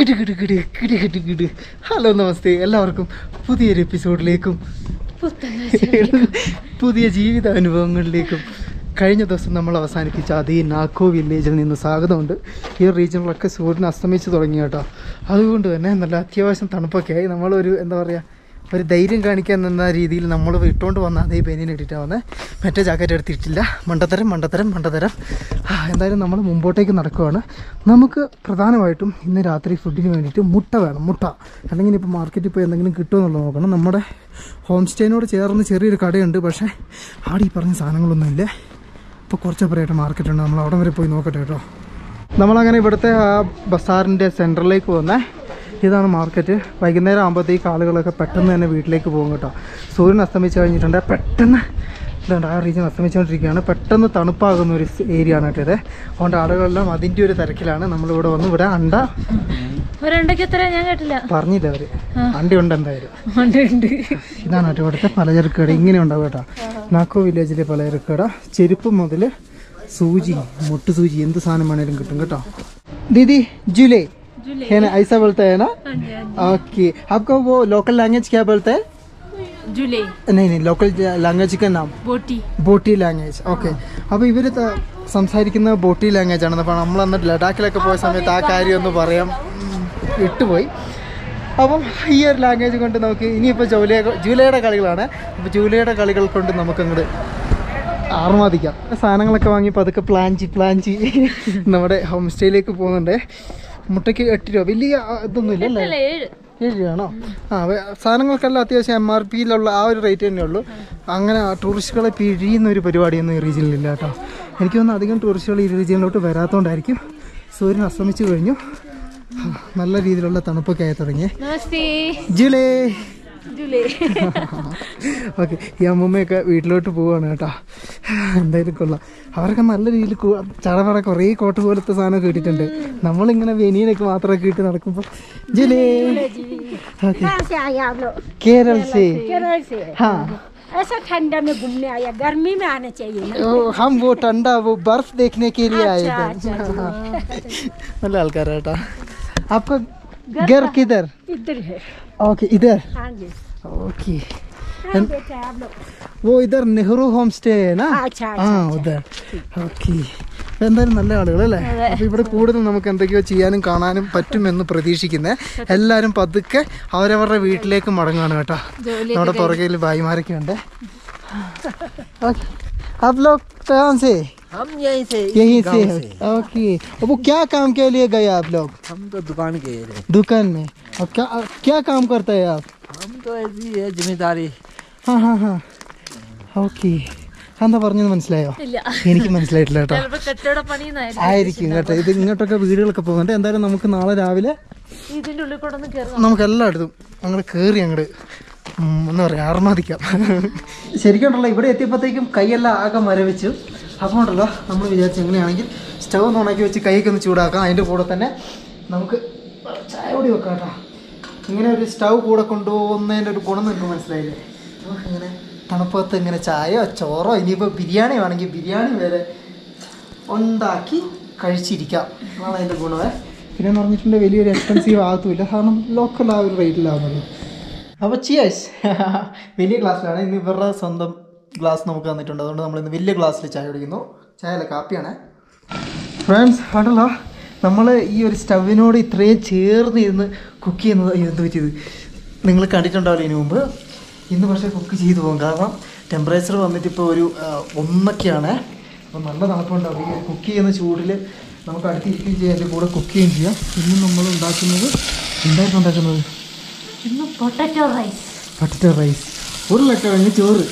കിട് കിട് കിട് കിട് കിട് കിട് hello നമസ്തേ എല്ലാവർക്കും പുതിയൊരു എപ്പിസോഡിലേക്കും പുതിയ ജീവിത അനുഭവങ്ങളിലേക്കും കഴിഞ്ഞ ദിവസം നമ്മൾ അവസാനിപ്പിച്ച അതേ നാക്കോ വില്ലേജിൽ നിന്ന് സ്വാഗതമുണ്ട് ഈ റീജിയനിലൊക്കെ സൂര്യൻ അസ്തമിച്ച് തുടങ്ങി കേട്ടോ അതുകൊണ്ട് തന്നെ നല്ല അത്യാവശ്യം തണുപ്പൊക്കെ ആയി നമ്മളൊരു എന്താ പറയുക ഒരു ധൈര്യം കാണിക്കാൻ നിന്ന രീതിയിൽ നമ്മൾ ഇട്ടുകൊണ്ട് വന്ന അതേ പെനിന് ഇട്ടിട്ടാണ് വന്നത് മറ്റേ ജാക്കറ്റ് എടുത്തിട്ടില്ല മണ്ടത്തരം മണ്ടത്തരം മണ്ടത്തരം ആ, എന്തായാലും നമ്മൾ മുമ്പോട്ടേക്ക് നടക്കുവാണ് നമുക്ക് പ്രധാനമായിട്ടും ഇന്ന് രാത്രി ഫുഡിന് വേണ്ടിയിട്ട് മുട്ട വേണം മുട്ട അല്ലെങ്കിൽ ഇപ്പോൾ മാർക്കറ്റിൽ പോയി എന്തെങ്കിലും കിട്ടുമെന്നുള്ളത് നോക്കണം നമ്മുടെ ഹോം സ്റ്റേനോട് ചേർന്ന് ചെറിയൊരു കടയുണ്ട് പക്ഷേ അവിടെ ഈ പറഞ്ഞ സാധനങ്ങളൊന്നും ഇല്ലേ ഇപ്പോൾ കുറച്ച് പറയായിട്ട് മാർക്കറ്റ് ഉണ്ട് നമ്മൾ അവിടെ വരെ പോയി നോക്കട്ടെ കേട്ടോ നമ്മളങ്ങനെ ഇവിടുത്തെ ആ ബസാറിൻ്റെ സെൻറ്ററിലേക്ക് വന്നേ ഇതാണ് മാർക്കറ്റ് വൈകുന്നേരം ആകുമ്പോഴത്തേക്ക് ആളുകളൊക്കെ പെട്ടെന്ന് തന്നെ വീട്ടിലേക്ക് പോകും കേട്ടോ സൂര്യൻ അസ്തമിച്ച് കഴിഞ്ഞിട്ടുണ്ട് പെട്ടെന്ന് ഇതുണ്ട് ആ റീജിയൻ അസ്തമിച്ചുകൊണ്ടിരിക്കുകയാണ് പെട്ടെന്ന് തണുപ്പാകുന്ന ഒരു ഏരിയ ആണ് കേട്ടോ ഇത് അതുകൊണ്ട് ആളുകളെല്ലാം അതിൻ്റെ ഒരു തിരക്കിലാണ് നമ്മളിവിടെ വന്ന് ഇവിടെ അണ്ട ഒരണ്ടയ്ക്ക് എത്ര ഞാൻ കേട്ടില്ല പറഞ്ഞില്ല അവർ അണ്ടി ഉണ്ട് എന്തായാലും ഉണ്ട് ഉണ്ട് ഇതാണ് കേട്ടോ ഇവിടുത്തെ പലചരക്ക് കട ഇങ്ങനെ ഉണ്ടാവും കേട്ടോ നാക്കോ വില്ലേജിലെ പലചരക്ക് കട ചെരുപ്പ് മുതൽ സൂചി മുട്ട് സൂചി എന്ത് സാധനം വേണേലും കിട്ടും കേട്ടോ दीदी झूले है ना ऐसा बोलते हैं ना ओके आपको वो लोकल लैंग्वेज क्या बोलते हैं ജൂലൈ नहीं नहीं लोकल लैंग्वेज का नाम ബോട്ടി ബോട്ടി ലാംഗ്വേജ് ഓക്കെ അപ്പോൾ ഇവർ സംസാരിക്കുന്ന ബോട്ടി ലാംഗ്വേജ് ആണ് അപ്പോൾ നമ്മൾ അന്ന് ലഡാക്കിലൊക്കെ പോയ സമയത്ത് ആ കാര്യം ഒന്ന് പറയാം ഉം, വിട്ടുപോയി അപ്പം ഈ ഒരു ലാംഗ്വേജ് കൊണ്ട് നമുക്ക് ഇനിയിപ്പോൾ ജൂലൈ ജൂലൈയുടെ കളികളാണ് അപ്പോൾ ജൂലൈയുടെ കളികൾ കൊണ്ട് നമുക്കങ്ങോട്ട് ആർമാദിക്കാം സാധനങ്ങളൊക്കെ വാങ്ങി പതുക്കെ പ്ലാൻ ചെയ്ത് പ്ലാൻ ചെയ്ത് നമ്മുടെ ഹോം സ്റ്റേയിലേക്ക് പോകുന്നുണ്ട് മുട്ടയ്ക്ക് എട്ട് രൂപ വലിയ ആ, ഇതൊന്നും ഇല്ലല്ലേ ഏഴ് ഏഴ് രൂപയാണോ ആ വേ- സാധനങ്ങൾക്കെല്ലാം അത്യാവശ്യം എം ആർ പിയിലുള്ള ആ ഒരു റേറ്റ് തന്നെ ഉള്ളൂ അങ്ങനെ ടൂറിസ്റ്റുകളെ പിഴിയുന്ന ഒരു പരിപാടിയൊന്നും ഈ റീജിയനിലില്ല കേട്ടോ എനിക്ക് തോന്നുന്നു അധികം ടൂറിസ്റ്റുകൾ ഈ റീജിയനിലോട്ട് വരാത്തതുകൊണ്ടായിരിക്കും സൂര്യൻ അസ്തമിച്ചു കഴിഞ്ഞു ആ, നല്ല രീതിയിലുള്ള തണുപ്പൊക്കെ ആയി തുടങ്ങി നമസ്തേ ജൂലൈ ജൂലൈ ഓക്കെ ഈ അമ്മൂമ്മയൊക്കെ വീട്ടിലോട്ട് പോവാണ് കേട്ടോ എന്തായാലും കൊള്ളാം അവരൊക്കെ നല്ല രീതിയിൽ ചടപട കുറേ കോട്ട് പോലത്തെ സാധനമൊക്കെ ഇട്ടിട്ടുണ്ട് നമ്മളിങ്ങനെ വെനിയനൊക്കെ മാത്രമൊക്കെ ഇട്ട് നടക്കുമ്പോൾ ജൂലൈ ഓക്കെ कहाँ से आए आप लोग केरल से केरल से हाँ ऐसा ठंडा में घूमने आया गर्मी में आना चाहिए ना ओ, हम वो ठंडा वो बर्फ देखने के लिए आए अच्छा, थे अच्छा, നല്ല ആൾക്കാരാട്ടാ आपका घर किधर इधर है ओके इधर हाँ जी ओके हाँ बेटा आप लोग वो इधर നെഹ്റു ഹോം സ്റ്റേ ना अच्छा ആ ഉദർ ഓക്കെ എന്തായാലും നല്ല ആളുകൾ അല്ലേ അപ്പൊ ഇവിടെ കൂടുതൽ നമുക്ക് എന്തൊക്കെയോ ചെയ്യാനും കാണാനും പറ്റുമെന്ന് പ്രതീക്ഷിക്കുന്നത് എല്ലാരും പതുക്കെ അവരവരുടെ വീട്ടിലേക്ക് മടങ്ങാണ് കേട്ടോ നമ്മുടെ പുറകിൽ ഭായിമാരൊക്കെ ഉണ്ട് ഓക്കെ आप लोग कहाँ से हम यहीं से यहीं से ओके अब वो क्या काम के लिए गए आप लोग हम तो दुकान के रहे दुकान में अब क्या क्या काम करते हैं आप हम तो ऐसी है जिम्मेदारी हाँ हाँ हाँ ഓക്കെ എന്താ പറഞ്ഞത് മനസ്സിലായോ ഇല്ല എനിക്ക് മനസ്സിലായിട്ടില്ല കേട്ടോ ചിലപ്പോ കെട്ടിട പണിയുന്നായിരുന്നു ആയിരിക്കും കേട്ടോ ഇത് ഇങ്ങോട്ടൊക്കെ വീടുകളൊക്കെ പോകുന്നുണ്ട് എന്തായാലും നമുക്ക് നാളെ രാവിലെ ഇതിന്റെ ഉള്ളിൽ കൂടെ ഒന്ന് കയറും നമുക്ക് എല്ലായിടത്തും അങ്ങോട്ട് കയറി അങ്ങോട്ട് എന്താ പറയുക ആർമാദിക്കാം ശരിക്കും ഉണ്ടല്ലോ ഇവിടെ എത്തിയപ്പോഴത്തേക്കും കൈയെല്ലാം ആകെ മരവിച്ചു അപ്പോൾ ഉണ്ടല്ലോ നമ്മൾ വിചാരിച്ചു എങ്ങനെയാണെങ്കിൽ സ്റ്റവ് ഒന്ന് ഉണക്കി വെച്ച് കൈയൊക്കെ ഒന്ന് ചൂടാക്കാം അതിൻ്റെ കൂടെ തന്നെ നമുക്ക് ചായ കൂടി വെക്കാം കേട്ടോ ഇങ്ങനെ ഒരു സ്റ്റവ് കൂടെ കൊണ്ടുപോകുന്നതിൻ്റെ ഒരു ഗുണം നിങ്ങൾക്ക് മനസ്സിലായില്ലേ നമുക്ക് ഇങ്ങനെ തണുപ്പത്ത് ഇങ്ങനെ ചായയോ ചോറോ ഇനിയിപ്പോൾ ബിരിയാണി വേണമെങ്കിൽ ബിരിയാണി വരെ ഉണ്ടാക്കി കഴിച്ചിരിക്കാം അതാണ് അതിൻ്റെ ഗുണമേ പിന്നെ എന്ന് പറഞ്ഞിട്ടുണ്ടെങ്കിൽ വലിയൊരു എക്സ്പെൻസീവ് ആകത്തുമില്ല കാരണം ലോക്കൽ ആ ഒരു റേറ്റിലാവുന്നുള്ളൂ അപ്പോൾ ചിയേഴ്സ് വലിയ ഗ്ലാസ്സിലാണ് ഇന്ന് ഇവരുടെ സ്വന്തം ഗ്ലാസ് നമുക്ക് തന്നിട്ടുണ്ട് അതുകൊണ്ട് നമ്മൾ ഇന്ന് വലിയ ഗ്ലാസ്സിൽ ചായ കുടിക്കുന്നു ചായ അല്ല കാപ്പിയാണ് ഫ്രണ്ട്സ് കണ്ടല്ലോ നമ്മൾ ഈ ഒരു സ്റ്റവിനോട് ഇത്രയും ചേർന്ന് ഇരുന്ന് കുക്ക് ചെയ്യുന്നത് അയ്യോ, എന്ത് പറ്റിയത് നിങ്ങൾ കണ്ടിട്ടുണ്ടാവില്ല ഇതിനു മുമ്പ് ഇന്ന് പക്ഷേ കുക്ക് ചെയ്തു പോകും കാരണം ടെമ്പറേച്ചർ വന്നിട്ട് ഇപ്പോൾ ഒരു ആ, ഒന്നൊക്കെയാണ് അപ്പോൾ നല്ല തണുപ്പുണ്ടാവും ഈ കുക്ക് ചെയ്യുന്ന ചൂടിൽ നമുക്ക് അടുത്തിരിക്കുകയും ചെയ്യാം അതിൻ്റെ കൂടെ കുക്ക് ചെയ്യുകയും ചെയ്യാം ഇന്ന് നമ്മൾ ഉണ്ടാക്കുന്നത് എന്തായിട്ട് ഉണ്ടാക്കുന്നത് ഇന്ന് പൊട്ടറ്റോ റൈസ് പട്ട റൈസ് ഉരുളക്കിഴങ്ങ് ചോറ്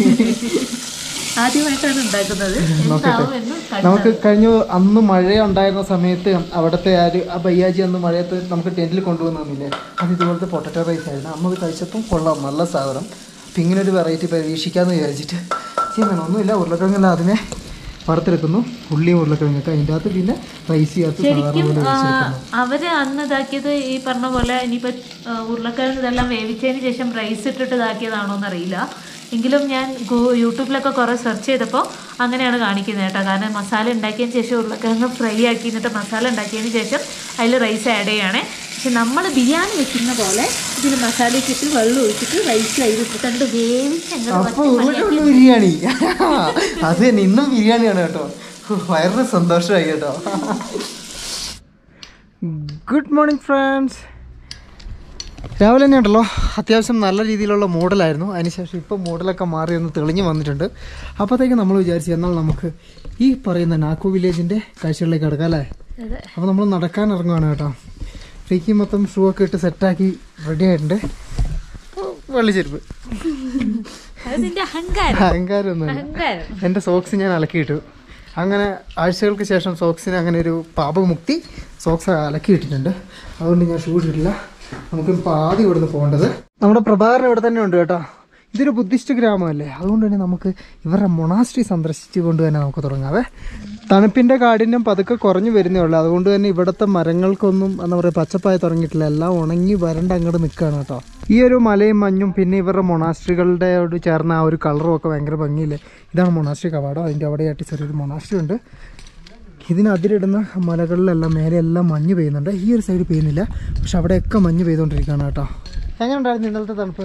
ആദ്യമായിട്ടാണ് ഉണ്ടാക്കുന്നത് എന്താവും എന്ന് കണ്ടു. നമുക്ക് കഴിഞ്ഞ അന്ന് മഴ ഉണ്ടായിരുന്ന സമയത്ത് അവിടുത്തെ ആ ഒരു ആ ബയ്യാജി അന്ന് മഴയത്ത് നമുക്ക് ടെൻറ്റിൽ കൊണ്ടുവന്നില്ലേ അത് ഇതുപോലത്തെ പൊട്ടറ്റോ റൈസ് ആയിരുന്നു അന്ന് അത് കഴിച്ചപ്പം കൊള്ളാം നല്ല സാധനം അപ്പം ഇങ്ങനെ ഒരു വെറൈറ്റി പരീക്ഷിക്കാമെന്ന് വിചാരിച്ചിട്ട് ചെയ്യുന്നതാണ് ഒന്നുമില്ല ഉരുളക്കിഴങ്ങെല്ലാം അതിനെ വറുത്തെടുക്കുന്നു ഉള്ളിയും ഉരുളക്കിഴങ്ങൊക്കെ അതിൻ്റെ അകത്ത് പിന്നെ റൈസ് ചേർത്ത് സാധാരണ ശരിക്കും പോലെ ആ, വെച്ചെടുക്കുന്നു അവര് അന്ന് ഇതാക്കിയത് ഈ പറഞ്ഞ പോലെ ഇനിയിപ്പോ ആ, ഉരുളക്കിഴങ്ങ് ഇതെല്ലാം വേവിച്ചതിന് ശേഷം റൈസ് ഇട്ടിട്ട് ഇതാക്കിയതാണോ എന്നറിയില്ല എങ്കിലും ഞാൻ ഗൂ- യൂട്യൂബിലൊക്കെ കുറേ സെർച്ച് ചെയ്തപ്പോൾ അങ്ങനെയാണ് കാണിക്കുന്നത് കേട്ടോ കാരണം മസാല ഉണ്ടാക്കിയതിന് ശേഷം ഉരുളക്കിഴങ്ങ് ഫ്രൈ ആക്കി എന്നിട്ട് മസാല ഉണ്ടാക്കിയതിന് ശേഷം അതിൽ റൈസ് ആഡ് ചെയ്യണേ പക്ഷെ നമ്മൾ ബിരിയാണി വെക്കുന്ന പോലെ ഇതിന് മസാലയൊക്കെ ഇട്ട് വെള്ളം ഒഴിച്ചിട്ട് റൈസ് അതിലിട്ട് കണ്ട് വേവിച്ച് അങ്ങനെ അപ്പൊ ഉരുളക്കിഴങ്ങ് ബിരിയാണി അത് തന്നെ ഇന്നും ബിരിയാണിയാണ് കേട്ടോ വയറിന് സന്തോഷമായി കേട്ടോ ഗുഡ് മോർണിംഗ് ഫ്രണ്ട്സ് രാവിലെ തന്നെ ഉണ്ടല്ലോ അത്യാവശ്യം നല്ല രീതിയിലുള്ള മോഡലായിരുന്നു അതിനുശേഷം ഇപ്പോൾ മോഡലൊക്കെ മാറി ഒന്ന് തെളിഞ്ഞു വന്നിട്ടുണ്ട് അപ്പോഴത്തേക്ക് നമ്മൾ വിചാരിച്ചു എന്നാൽ നമുക്ക് ഈ പറയുന്ന നാക്കോ വില്ലേജിൻ്റെ കാഴ്ചകളിലേക്ക് കിടക്കാം അല്ലേ അതെ അപ്പോൾ നമ്മൾ നടക്കാൻ ഇറങ്ങുവാണ് കേട്ടോ ഫ്രീക്ക് മൊത്തം ഷൂ ഒക്കെ ഇട്ട് സെറ്റാക്കി റെഡി ആയിട്ടുണ്ട് വെള്ളിച്ചെരുപ്പ് അതിന്റെ അഹങ്കാരം അഹങ്കാരമൊന്നും അഹങ്കാരം എൻ്റെ സോക്സ് ഞാൻ അലക്കിയിട്ടു അങ്ങനെ ആഴ്ചകൾക്ക് ശേഷം സോക്സിന് അങ്ങനെ ഒരു പാപമുക്തി സോക്സ് അലക്കിയിട്ടിട്ടുണ്ട് അതുകൊണ്ട് ഞാൻ ഷൂ ഇട്ടിട്ടില്ല നമുക്കിപ്പോൾ ആദ്യം ഇവിടുന്ന് പോകേണ്ടത് നമ്മുടെ പ്രഭാകരൻ ഇവിടെ തന്നെ ഉണ്ട് കേട്ടോ ഇതൊരു ബുദ്ധിസ്റ്റ് ഗ്രാമമല്ലേ അതുകൊണ്ട് തന്നെ നമുക്ക് ഇവരുടെ മൊണാസ്ട്രി സന്ദർശിച്ചുകൊണ്ട് തന്നെ നമുക്ക് തുടങ്ങാവേ തണുപ്പിൻ്റെ കാഠിന്യം പതുക്കെ കുറഞ്ഞു വരുന്നേ ഉള്ളൂ അതുകൊണ്ട് തന്നെ ഇവിടുത്തെ മരങ്ങൾക്കൊന്നും എന്താ പറയുക പച്ചപ്പായി തുടങ്ങിയിട്ടില്ല എല്ലാം ഉണങ്ങി വരണ്ട അങ്ങോട്ട് നിൽക്കുകയാണ് കേട്ടോ ഈ ഒരു മലയും മഞ്ഞും പിന്നെ ഇവരുടെ മൊണാസ്ട്രികളുടെ ചേർന്ന ആ ഒരു കളറും ഒക്കെ ഭയങ്കര ഭംഗിയില്ലേ ഇതാണ് മൊണാസ്ട്രി കവാടം അതിൻ്റെ അവിടെയായിട്ട് ചെറിയൊരു മൊണാസ്ട്രി ഉണ്ട് ഇതിനതിരിടുന്ന മലകളിലെല്ലാം മേലെല്ലാം മഞ്ഞ് പെയ്യുന്നുണ്ട് ഈ ഒരു സൈഡ് പെയ്യുന്നില്ല പക്ഷെ അവിടെയൊക്കെ മഞ്ഞ് പെയ്തുകൊണ്ടിരിക്കുകയാണ് കേട്ടോ എങ്ങനെ ഉണ്ടായിരുന്നു ഇന്നലത്തെ തണുപ്പ്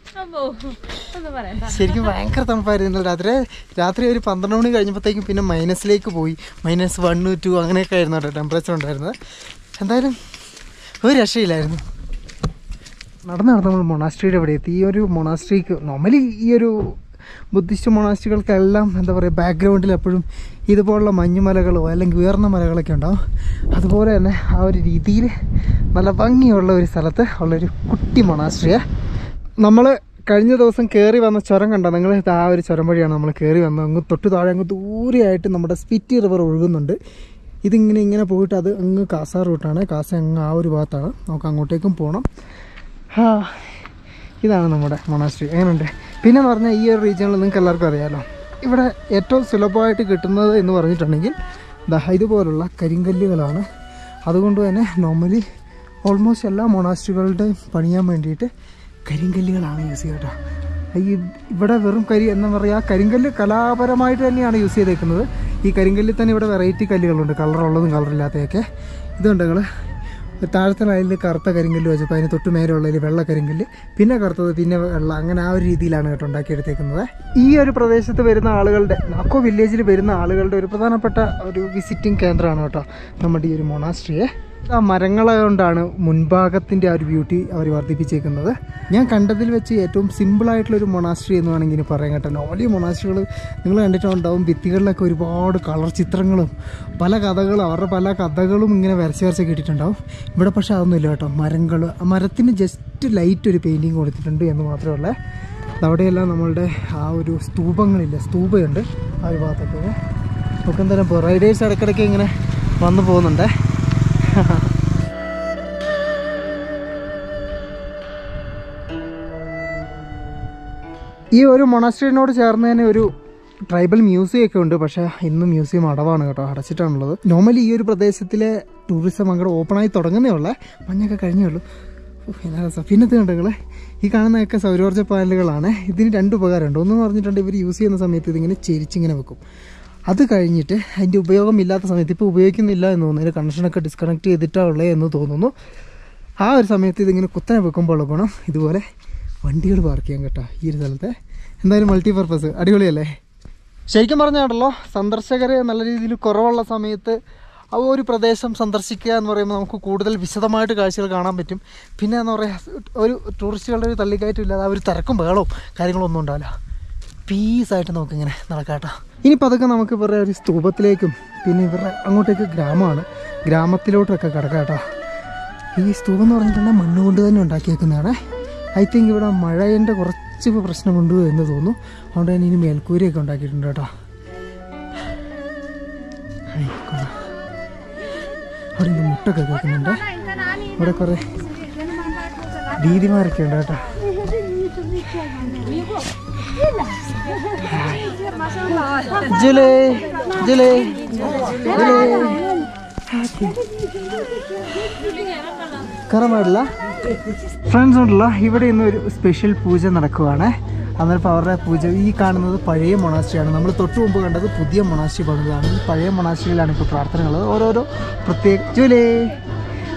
ഒന്ന് പറയാം ശരിക്കും ഭയങ്കര തണുപ്പായിരുന്നു ഇന്നലെ രാത്രി രാത്രി ഒരു പന്ത്രണ്ട് മണി കഴിഞ്ഞപ്പോഴത്തേക്കും പിന്നെ മൈനസിലേക്ക് പോയി മൈനസ് വൺ ടു അങ്ങനെയൊക്കെ ആയിരുന്നു കേട്ടോ ടെമ്പറേച്ചർ ഉണ്ടായിരുന്നത് എന്തായാലും ഒരു രക്ഷയില്ലായിരുന്നു നടന്ന് നടന്ന് നമ്മൾ മൊണാസ്ട്രിയുടെ ഇവിടെ എത്തി ഈ ഒരു മൊണാസ്ട്രിക്ക് നോർമലി ഈ ഒരു ബുദ്ധിസ്റ്റ് മൊണാസ്ട്രികൾക്കെല്ലാം എന്താ പറയുക ബാക്ക്ഗ്രൗണ്ടിൽ എപ്പോഴും ഇതുപോലുള്ള മഞ്ഞുമലകളോ അല്ലെങ്കിൽ ഉയർന്ന മലകളൊക്കെ ഉണ്ടാവും അതുപോലെ തന്നെ ആ ഒരു രീതിയിൽ നല്ല ഭംഗിയുള്ള ഒരു സ്ഥലത്ത് ഉള്ളൊരു കുട്ടി മൊണാസ്ട്രിയെ നമ്മൾ കഴിഞ്ഞ ദിവസം കയറി വന്ന ചുരം കണ്ടോ നിങ്ങൾ ആ ഒരു ചുരം വഴിയാണ് നമ്മൾ കയറി വന്നത് അങ്ങ് തൊട്ട് താഴെ അങ്ങ് ദൂരെയായിട്ട് നമ്മുടെ സ്പിറ്റി റിവർ ഒഴുകുന്നുണ്ട് ഇതിങ്ങനെ ഇങ്ങനെ പോയിട്ട് അത് അങ്ങ് കാസ റൂട്ടാണ് കാസ അങ്ങ് ആ ഒരു ഭാഗത്താണ് നമുക്ക് അങ്ങോട്ടേക്കും പോകണം ആ ഇതാണ് നമ്മുടെ മൊണാസ്ട്രി എങ്ങനെയുണ്ട് പിന്നെ എന്ന് പറഞ്ഞാൽ ഈ ഒരു റീജിയണിൽ നിങ്ങൾക്ക് എല്ലാവർക്കും അറിയാമല്ലോ ഇവിടെ ഏറ്റവും സുലഭമായിട്ട് കിട്ടുന്നത് എന്ന് പറഞ്ഞിട്ടുണ്ടെങ്കിൽ ദാ ഇതുപോലുള്ള കരിങ്കല്ലുകളാണ് അതുകൊണ്ട് തന്നെ നോർമലി ഓൾമോസ്റ്റ് എല്ലാ മൊണാസ്ട്രികളുടെ പണിയാൻ വേണ്ടിയിട്ട് കരിങ്കല്ലുകളാണ് യൂസ് ചെയ്യുക കേട്ടോ ഈ ഇവിടെ വെറും കരി എന്താ പറയുക കരിങ്കല്ല് കലാപരമായിട്ട് തന്നെയാണ് യൂസ് ചെയ്തേക്കുന്നത് ഈ കരിങ്കല്ലിൽ തന്നെ ഇവിടെ വെറൈറ്റി കല്ലുകളുണ്ട് കളറുള്ളതും കളറില്ലാത്തതൊക്കെ ഇതുണ്ട് നിങ്ങൾ താഴത്തെ ലൈനിൽ കറുത്ത കരിങ്കല്ല് വെച്ചപ്പോൾ അതിന് തൊട്ട് മേലുള്ളതിൽ വെള്ള കരിങ്കല്ല് പിന്നെ കറുത്തത് പിന്നെ വെള്ള അങ്ങനെ ആ ഒരു രീതിയിലാണ് കേട്ടോ ഉണ്ടാക്കിയെടുത്തേക്കുന്നത് ഈ ഒരു പ്രദേശത്ത് വരുന്ന ആളുകളുടെ അക്കോ വില്ലേജിൽ വരുന്ന ആളുകളുടെ ഒരു പ്രധാനപ്പെട്ട ഒരു വിസിറ്റിംഗ് കേന്ദ്രമാണ് കേട്ടോ നമ്മുടെ ഈ ഒരു മൊണാസ്ട്രിയെ ആ മരങ്ങളെ കൊണ്ടാണ് മുൻഭാഗത്തിൻ്റെ ആ ഒരു ബ്യൂട്ടി അവർ വർദ്ധിപ്പിച്ചേക്കുന്നത് ഞാൻ കണ്ടതിൽ വെച്ച് ഏറ്റവും സിമ്പിളായിട്ടുള്ള ഒരു മൊണാസ്ട്രി എന്ന് വേണമെങ്കിൽ ഇനി പറയാൻ കേട്ടോ നോർമലി മൊണാസ്ട്രികൾ നിങ്ങൾ കണ്ടിട്ടുണ്ടാവും ഭിത്തികളിലൊക്കെ ഒരുപാട് കളർ ചിത്രങ്ങളും പല കഥകളും അവരുടെ പല കഥകളും ഇങ്ങനെ വരച്ച് വരച്ചൊക്കെ ഇട്ടിട്ടുണ്ടാവും ഇവിടെ പക്ഷേ അതൊന്നുമില്ല കേട്ടോ മരങ്ങൾ ആ മരത്തിന് ജസ്റ്റ് ലൈറ്റ് ഒരു പെയിൻറ്റിങ് കൊടുത്തിട്ടുണ്ട് എന്ന് മാത്രമേ ഉള്ളൂ അവിടെയെല്ലാം നമ്മളുടെ ആ ഒരു സ്തൂപങ്ങളില്ല സ്തൂപയുണ്ട് ആ ഒരു ഭാഗത്തൊക്കെ നമുക്ക് എന്തായാലും റൈഡേഴ്സ് ഇടയ്ക്കിടയ്ക്ക് ഇങ്ങനെ വന്നു പോകുന്നുണ്ടേ ഈ ഒരു മൊണാസ്ട്രീനോട് ചേർന്ന് തന്നെ ഒരു ട്രൈബൽ മ്യൂസിയം ഒക്കെ ഉണ്ട് പക്ഷേ ഇന്നും മ്യൂസിയം അടവാണ് കേട്ടോ അടച്ചിട്ടാണുള്ളത് നോർമലി ഈ ഒരു പ്രദേശത്തിലെ ടൂറിസം അങ്ങോട്ട് ഓപ്പണായി തുടങ്ങുന്നേ ഉള്ളേ മഞ്ഞൊക്കെ കഴിഞ്ഞേ ഉള്ളൂ ഉഫ്, എന്നാ രസം പിന്നെ ഇത് കണ്ടോ നിങ്ങളെ ഈ കാണുന്നതൊക്കെ സൗരോർജ്ജ പാനലുകളാണ് ഇതിന് രണ്ട് ഉപകാരമുണ്ട് ഒന്ന് പറഞ്ഞിട്ടുണ്ട് ഇവർ യൂസ് ചെയ്യുന്ന സമയത്ത് ഇതിങ്ങനെ ചെരിച്ചിങ്ങനെ വെക്കും അത് കഴിഞ്ഞിട്ട് അതിൻ്റെ ഉപയോഗം ഇല്ലാത്ത സമയത്ത് ഇപ്പോൾ ഉപയോഗിക്കുന്നില്ല എന്ന് തോന്നുന്നു അതിൻ്റെ കണക്ഷനൊക്കെ ഡിസ്കണക്ട് ചെയ്തിട്ടാണ് ഉള്ളത് എന്ന് തോന്നുന്നു ആ ഒരു സമയത്ത് ഇതിങ്ങനെ കുത്തനെ വെക്കുമ്പോൾ ഗുണം ഇതുപോലെ വണ്ടികൾ പാർക്ക് ചെയ്യാൻ കേട്ടോ ഈ ഒരു സ്ഥലത്തെ എന്തായാലും മൾട്ടി പർപ്പസ് അടിപൊളിയല്ലേ ശരിക്കും പറഞ്ഞാണല്ലോ സന്ദർശകർ നല്ല രീതിയിൽ കുറവുള്ള സമയത്ത് ആ ഒരു പ്രദേശം സന്ദർശിക്കുക എന്ന് പറയുമ്പോൾ നമുക്ക് കൂടുതൽ വിശദമായിട്ട് കാഴ്ചകൾ കാണാൻ പറ്റും പിന്നെ എന്ന് പറയുക ഒരു ടൂറിസ്റ്റുകളുടെ ഒരു തള്ളിക്കയറ്റം ഇല്ലാതെ ആ ഒരു തിരക്കും ബഹളവും കാര്യങ്ങളൊന്നും ഉണ്ടാവില്ല പീസായിട്ട് നമുക്കിങ്ങനെ നടക്കാട്ടോ ഇനി പതുക്കെ നമുക്ക് ഇവരുടെ ഒരു സ്തൂപത്തിലേക്കും പിന്നെ ഇവരുടെ അങ്ങോട്ടേക്ക് ഗ്രാമമാണ് ഗ്രാമത്തിലോട്ടൊക്കെ കിടക്കാം കേട്ടോ ഈ സ്തൂപം എന്ന് പറഞ്ഞിട്ടുണ്ടെങ്കിൽ മണ്ണ് കൊണ്ട് തന്നെ ഉണ്ടാക്കിയേക്കുന്നതാണ് ഐ തിങ്ക് ഇവിടെ മഴേൻ്റെ കുറച്ച് പ്രശ്നമുണ്ട് എന്ന് തോന്നുന്നു അതുകൊണ്ട് തന്നെ ഇനി മേൽക്കൂരയൊക്കെ ഉണ്ടാക്കിയിട്ടുണ്ട് കേട്ടോ ഐ, കൊള്ളാം. അവിടെ ഇന്ന് മുട്ടൊക്കെ കേൾക്കുന്നുണ്ട് ഇവിടെ കുറേ ദീദിമാരൊക്കെ ഉണ്ട് കേട്ടോ ജുലേ ജുലേ ജുലേ കയറാൻ പാടില്ല ഫ്രണ്ട്സ് ഉണ്ടല്ലോ ഇവിടെ ഇന്ന് ഒരു സ്പെഷ്യൽ പൂജ നടക്കുവാണ് അന്നേരം അവരുടെ പൂജ ഈ കാണുന്നത് പഴയ മൊണാസ്ട്രിയാണ് നമ്മൾ തൊട്ട് മുമ്പ് കണ്ടത് പുതിയ മൊണാസ്ട്രി പണിതാണ് ഈ പഴയ മൊണാസ്ട്രിയിലാണ് ഇപ്പോൾ പ്രാർത്ഥനകൾ ഓരോരോ പ്രത്യേക ജൂലേ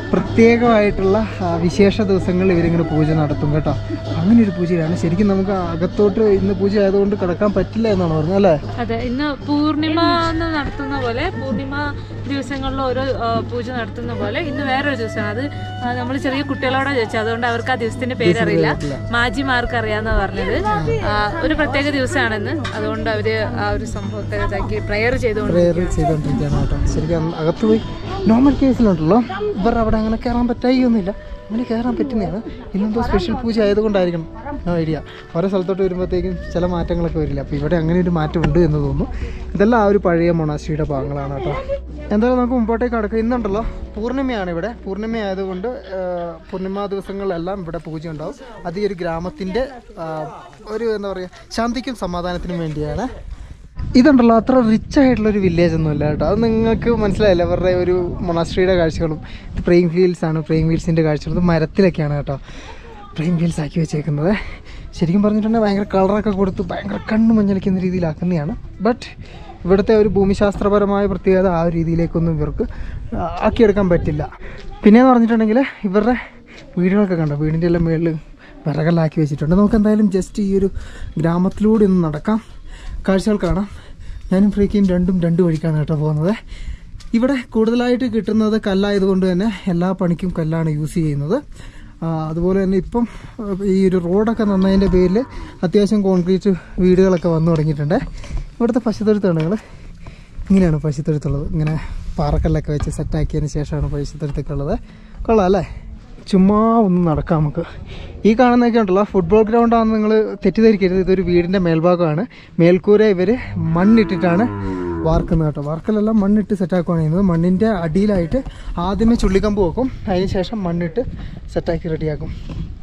പ്രത്യേകമായിട്ടുള്ള ആ, വിശേഷ ദിവസങ്ങളിൽ ഇവരിങ്ങനെ പൂജ നടത്തും കേട്ടോ അങ്ങനെ ഒരു പൂജയാണ് ശരിക്കും നമുക്ക് അകത്തോട്ട് ഇന്ന് പൂജ ആയതുകൊണ്ട് കിടക്കാൻ പറ്റില്ല എന്നാണ് പറഞ്ഞത് അല്ലേ അതെ ഇന്ന് പൂർണിമ എന്ന് നടത്തുന്ന പോലെ പൂർണിമ ദിവസങ്ങളിൽ ഓരോ ആ, പൂജ നടത്തുന്ന പോലെ ഇന്ന് വേറൊരു ദിവസമാണ് അത് നമ്മൾ ചെറിയ കുട്ടികളോടെ ചോദിച്ചത് അതുകൊണ്ട് അവർക്ക് ആ ദിവസത്തിന്റെ പേരറിയില്ല മാജിമാർക്ക് അറിയാന്നാ പറഞ്ഞത് ആ, ഒരു പ്രത്യേക ദിവസമാണെന്ന് അതുകൊണ്ട് അവര് ആ ഒരു സംഭവത്തെ ഇതാക്കി പ്രയർ ചെയ്തുകൊണ്ട് പ്രെയർ ചെയ്തുകൊണ്ടിരിക്കുകയാണ് കേട്ടോ ശരിക്കും അന്ന് അകത്ത് പോയി നോർമൽ കേസിലുണ്ടല്ലോ ഇവർ അവിടെ അങ്ങനെ കയറാൻ പറ്റായിയൊന്നുമില്ല അങ്ങനെ കയറാൻ പറ്റുന്നതാണ് ഇന്നെന്തോ സ്പെഷ്യൽ പൂജ ആയതുകൊണ്ടായിരിക്കണം ആ ഐഡിയ ഓരോ സ്ഥലത്തോട്ട് വരുമ്പോഴത്തേക്കും ചില മാറ്റങ്ങളൊക്കെ വരില്ല അപ്പോൾ ഇവിടെ അങ്ങനെ ഒരു മാറ്റം ഉണ്ട് എന്ന് തോന്നുന്നു ഇതെല്ലാം ആ ഒരു പഴയ മൊണാസ്ട്രിയുടെ ഭാഗങ്ങളാണ് കേട്ടോ എന്തായാലും നമുക്ക് മുമ്പോട്ടേക്ക് കടക്കാം ഇന്നുണ്ടല്ലോ പൂർണ്ണിമയാണ് ഇവിടെ പൂർണ്ണിമ ആയതുകൊണ്ട് ആ, പൂർണ്ണിമ ദിവസങ്ങളിലെല്ലാം ഇവിടെ പൂജ ഉണ്ടാവും അത് ഈ ഒരു ഗ്രാമത്തിൻ്റെ ആ, ഒരു എന്താ പറയുക ശാന്തിക്കും സമാധാനത്തിനും വേണ്ടിയാണ് ഇതുണ്ടല്ലോ അത്ര റിച്ച് ആയിട്ടുള്ള ഒരു വില്ലേജ് ഒന്നുമില്ല കേട്ടോ അത് നിങ്ങൾക്ക് മനസ്സിലായില്ല അവരുടെ ഒരു മൊണാസ്ട്രിയുടെ കാഴ്ചകളും ഇത് പ്രെയിങ് ഫീൽഡ്സ് ആണ് പ്രെയിങ് ഫീൽഡ്സിൻ്റെ കാഴ്ചകളും ഇത് മരത്തിലൊക്കെയാണ് കേട്ടോ പ്രെയിങ് ഫീൽഡ്സ് ആക്കി വെച്ചേക്കുന്നത് ശരിക്കും പറഞ്ഞിട്ടുണ്ടെങ്കിൽ ഭയങ്കര കളറൊക്കെ കൊടുത്ത് ഭയങ്കര കണ്ണ് മഞ്ഞളിക്കുന്ന രീതിയിലാക്കുന്നതാണ് ബട്ട് ഇവിടുത്തെ ഒരു ഭൂമിശാസ്ത്രപരമായ പ്രത്യേകത ആ ഒരു രീതിയിലേക്കൊന്നും ഇവർക്ക് ആ, ആക്കിയെടുക്കാൻ പറ്റില്ല പിന്നെയെന്ന് പറഞ്ഞിട്ടുണ്ടെങ്കിൽ ഇവരുടെ വീടുകളൊക്കെ കണ്ടോ വീടിൻ്റെ എല്ലാം മുകളിൽ വിറകലാക്കി വെച്ചിട്ടുണ്ട് നമുക്ക് എന്തായാലും ജസ്റ്റ് ഈ ഒരു ഗ്രാമത്തിലൂടെ ഒന്ന് നടക്കാം കാഴ്ചകൾ കാണാം ഞാനും ഫ്രീക്കും രണ്ടും രണ്ട് വഴിക്കാണ് കേട്ടോ പോകുന്നത് ഇവിടെ കൂടുതലായിട്ട് കിട്ടുന്നത് കല്ലായതുകൊണ്ട് തന്നെ എല്ലാ പണിക്കും കല്ലാണ് യൂസ് ചെയ്യുന്നത് ആ, അതുപോലെ തന്നെ ഇപ്പം ആ, ഈ ഒരു റോഡൊക്കെ നന്നതിൻ്റെ പേരിൽ അത്യാവശ്യം കോൺക്രീറ്റ് വീടുകളൊക്കെ വന്നു തുടങ്ങിയിട്ടുണ്ട് ഇവിടുത്തെ പശുത്തൊഴുത്താണ് നിങ്ങൾ ഇങ്ങനെയാണ് പശുത്തൊഴുത്തുള്ളത് ഇങ്ങനെ പാറക്കല്ലൊക്കെ വെച്ച് സെറ്റാക്കിയതിന് ശേഷമാണ് പശുത്തൊഴുത്തൊക്കെ ഉള്ളത് കൊള്ളാം അല്ലേ ചുമ്മാ ഒന്ന് നടക്കാം നമുക്ക് ഈ കാണുന്നതൊക്കെ ഉണ്ടല്ലോ ഫുട്ബോൾ ഗ്രൗണ്ടാണെന്ന് നിങ്ങൾ തെറ്റിദ്ധരിക്കരുത് ഇതൊരു വീടിൻ്റെ മേൽഭാഗമാണ് മേൽക്കൂര ഇവർ മണ്ണിട്ടിട്ടാണ് വാർക്കുന്നത് കേട്ടോ വാർക്കലെല്ലാം മണ്ണിട്ട് സെറ്റാക്കുകയാണ് ചെയ്യുന്നത് മണ്ണിൻ്റെ അടിയിലായിട്ട് ആദ്യമേ ചുള്ളിക്കമ്പ് വെക്കും അതിന് ശേഷം മണ്ണിട്ട് സെറ്റാക്കി റെഡിയാക്കും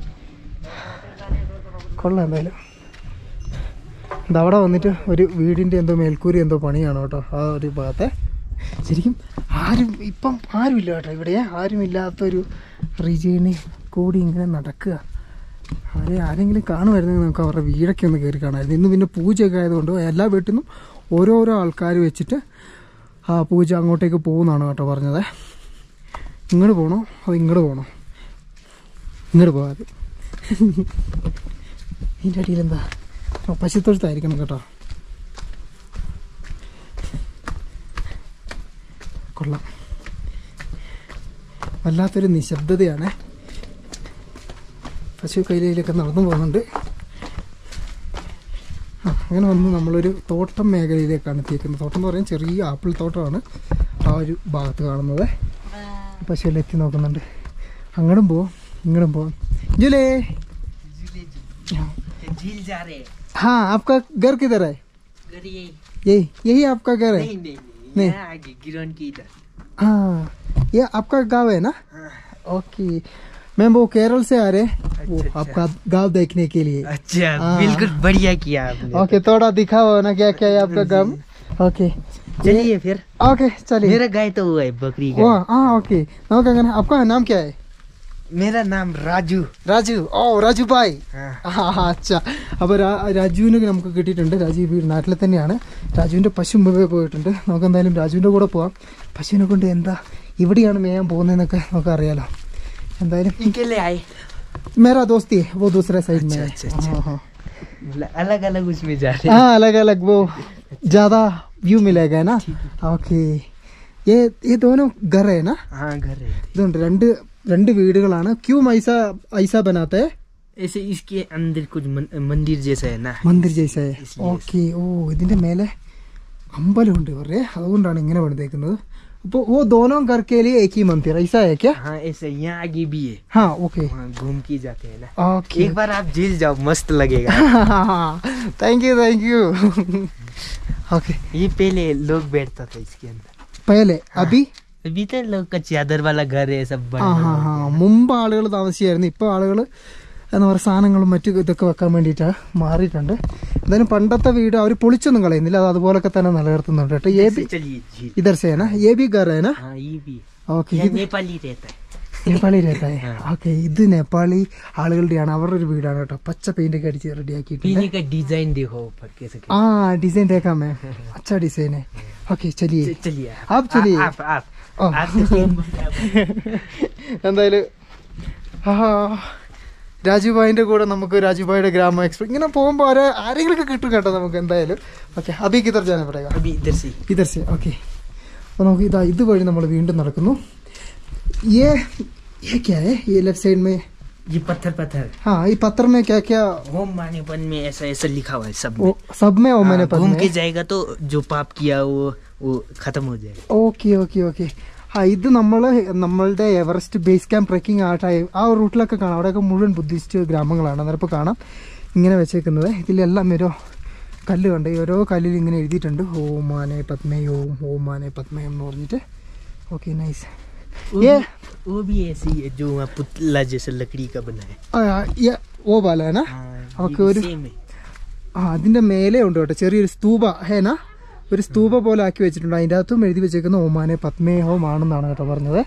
കൊള്ളാം എന്തായാലും ഇതവിടെ വന്നിട്ട് ഒരു വീടിൻ്റെ എന്തോ മേൽക്കൂരി എന്തോ പണിയാണ് കേട്ടോ ആ ഒരു ഭാഗത്തെ ശരിക്കും ആരും ഇപ്പം ആരുമില്ല കേട്ടോ ഇവിടെ ആരുമില്ലാത്തൊരു റീജിയണിൽ കൂടി ഇങ്ങനെ നടക്കുക ആരെ ആരെങ്കിലും കാണുമായിരുന്നെങ്കിൽ നമുക്ക് അവരുടെ വീടൊക്കെ ഒന്ന് കയറി കാണാമായിരുന്നു ഇന്ന് പിന്നെ പൂജയൊക്കെ ആയതുകൊണ്ട് എല്ലാ വീട്ടിൽ നിന്നും ഓരോരോ ആൾക്കാർ വെച്ചിട്ട് ആ പൂജ അങ്ങോട്ടേക്ക് പോകുന്നതാണ് കേട്ടോ പറഞ്ഞത് ഇങ്ങോട്ട് പോകണോ അത് ഇങ്ങോട്ട് പോകണോ ഇങ്ങോട്ട് പോകാതെ ഇതിൻ്റെ അടിയിൽ എന്താ ആ, പശുത്തൊഴുത്തായിരിക്കണം കേട്ടോ കൊള്ളാം വല്ലാത്തൊരു നിശബ്ദതയാണ് പശു കൈലയിലൊക്കെ നടന്നു പോകുന്നുണ്ട് ആ അങ്ങനെ വന്ന് നമ്മളൊരു തോട്ടം മേഖലയിലേക്കാണ് എത്തിയേക്കുന്നത് തോട്ടം എന്ന് പറയുന്നത് ചെറിയ ആപ്പിൾ തോട്ടമാണ് ആ ഒരു ഭാഗത്ത് കാണുന്നത് പശുവെല്ലാം എത്തി നോക്കുന്നുണ്ട് അങ്ങോട്ടും പോവാം ഇങ്ങോട്ടും പോവാം ജുലേ झील जा रहे हैं हाँ आपका घर किधर है घर यही यही यही आपका घर है नहीं नहीं नहीं नहीं। यहाँ आगे गिरोन की इधर हाँ ये आपका गांव है ना ओके मैं वो केरल से आ रहे वो अच्छा, आपका गांव देखने के लिए अच्छा हाँ। बिल्कुल बढ़िया किया आपने ओके थोड़ा दिखाओ ना क्या क्या है आपका गांव ओके चलिए फिर ओके चलिए मेरा गाय तो हुआ है बकरी वो गाय हाँ ओके നമുക്ക് അങ്ങനെ आपका नाम क्या है मेरा नाम राजू രാജു ഓ രാജു ഭായ് हाँ ആ അച്ഛാ അപ്പോൾ രാജുവിന് നമുക്ക് കിട്ടിയിട്ടുണ്ട് രാജു ഈ വീട് നാട്ടിൽ തന്നെയാണ് രാജുവിൻ്റെ പശു മുമ്പേ പോയിട്ടുണ്ട് നമുക്ക് എന്തായാലും രാജുവിൻ്റെ കൂടെ പോവാം പശുവിനെ കൊണ്ട് എന്താ ഇവിടെയാണ് മേയാൻ പോകുന്നതെന്നൊക്കെ നമുക്ക് അറിയാലോ എന്തായാലും अकेले आए मेरा दोस्ती है वो दूसरे साइड में है अच्छा, अच्छा, हाँ, हाँ। अलग अलग उसमें जा रहे हाँ अलग अलग वो ज्यादा व्यू मिलेगा ना ഓക്കെ ये ये दोनों घर है ना हैं हाँ घर है ഇതുണ്ട് രണ്ട് രണ്ട് വീടുകളാണ് ക്യൂ ഐസ ഐസ ബനാത്തെ ऐसे इसके अंदर कुछ मन, मंदिर जैसा है ना മന്ദിർ ജയ്സ Yes, ഓക്കെ ഓ ഇതിന്റെ മേലെ അമ്പലമുണ്ട് ഇവരുടെ അതുകൊണ്ടാണ് ഇങ്ങനെ പണിതേക്കുന്നത് അപ്പോൾ ഓ ദോനോ കർക്കേലി ഏക്ക് മന്ദിർ ഐസ ഏക്കാ हाँ ऐसे यहाँ आगे भी है हाँ ओके वहाँ घूम के जाते हैं ना ओके एक बार आप झील जाओ मस्त लगेगा thank you thank you okay ये पहले लोग बैठता था इसके अंदर पहले अभी अभी तो लोग का चादर वाला घर है सब ആ ഹാ ഹാ മുമ്പ് ആളുകൾ താമസിച്ചായിരുന്നു ഇപ്പോൾ ആളുകൾ എന്താ പറയുക സാധനങ്ങളും മറ്റു ഇതൊക്കെ വെക്കാൻ വേണ്ടിയിട്ട് മാറിയിട്ടുണ്ട് എന്തായാലും പണ്ടത്തെ വീട് അവർ പൊളിച്ചൊന്നും കളയുന്നില്ല അത് അതുപോലൊക്കെ തന്നെ നിലനിർത്തുന്നുണ്ട് കേട്ടോ ഏ ബി चलिए झील ഇതർ സേന ഏ ബി ഗറേന हाँ ये भी ഓക്കെ यहाँ ഇത് नेपाली रहता है നേപ്പാളി രേഖായ ഓക്കെ ഇത് നേപ്പാളി ആളുകളുടെയാണ് അവരുടെ ഒരു വീടാണ് കേട്ടോ പച്ച പെയിന്റ് ഒക്കെ അടിച്ച് റെഡിയാക്കിയിട്ടുണ്ട് पीने का डिजाइन देखो ऊपर कैसे ആ ഡിസൈൻ देखा मैं अच्छा डिजाइन है ओके चलिए च- चलिए आप चलिए। आप आप ओ। आप तो എന്തായാലും ആ രാജുഭായിൻ്റെ കൂടെ നമുക്ക് രാജുഭായിയുടെ ഗ്രാമ എക്സ്പ്രസ് ഇങ്ങനെ പോകുമ്പോൾ ആരെ ആരെങ്കിലുമൊക്കെ കിട്ടും കേട്ടോ നമുക്ക് എന്തായാലും ഓക്കെ അബി കിതർ ജാന പടേगा अभी इधर से ഇതർ സെ ഓക്കെ അപ്പോൾ നമുക്ക് ഇതാ ഇതുവഴി നമ്മൾ വീണ്ടും നടക്കുന്നു ये ये क्या है ये लेफ्ट साइड में ये पत्थर पत्थर हाँ ये पत्थर में क्या क्या ओम मानेपन में ऐसा ऐसा लिखा हुआ है सब वो में सब में वो मैंने हाँ, पढ़ा घूम है के जाएगा तो जो पाप किया वो वो खत्म हो जाएगा ഓക്കെ ഓക്കെ ഓക്കെ ആ ഇത് നമ്മൾ നമ്മളുടെ എവറസ്റ്റ് ബേസ് ക്യാമ്പ് ട്രെക്കിംഗ് ആ ടൈം ആ ഒരു റൂട്ടിലൊക്കെ കാണാം അവിടെയൊക്കെ മുഴുവൻ ബുദ്ധിസ്റ്റ് ഗ്രാമങ്ങളാണ് അന്നേരം ഇപ്പോൾ കാണാം ഇങ്ങനെ വെച്ചേക്കുന്നത് ഇതിലെല്ലാം ഓരോ കല്ല് കണ്ട് ഈ ഓരോ കല്ലിൽ ഇങ്ങനെ എഴുതിയിട്ടുണ്ട് ഓം മാനെ പത്മേ ഓം ഓം മാനെ പത്മേ എന്ന് പറഞ്ഞിട്ട് ഓക്കെ നൈസ് वो ये भी, वो भी ऐसे ही है जो वहाँ पुतला जैसे लकड़ी का बना है ഓ ബാലാന हाँ, അവക്ക് ये ഒരു भी same है ആ അതിൻ്റെ മേലെ ഉണ്ട് കേട്ടോ ചെറിയൊരു സ്തൂപ ഹേന ഒരു സ്തൂപ പോലെ ആക്കി വെച്ചിട്ടുണ്ട് അതിൻ്റെ അകത്തും എഴുതി വെച്ചേക്കുന്ന ഓമാനെ പത്മേ ഓം ആണെന്നാണ് കേട്ടോ പറഞ്ഞത്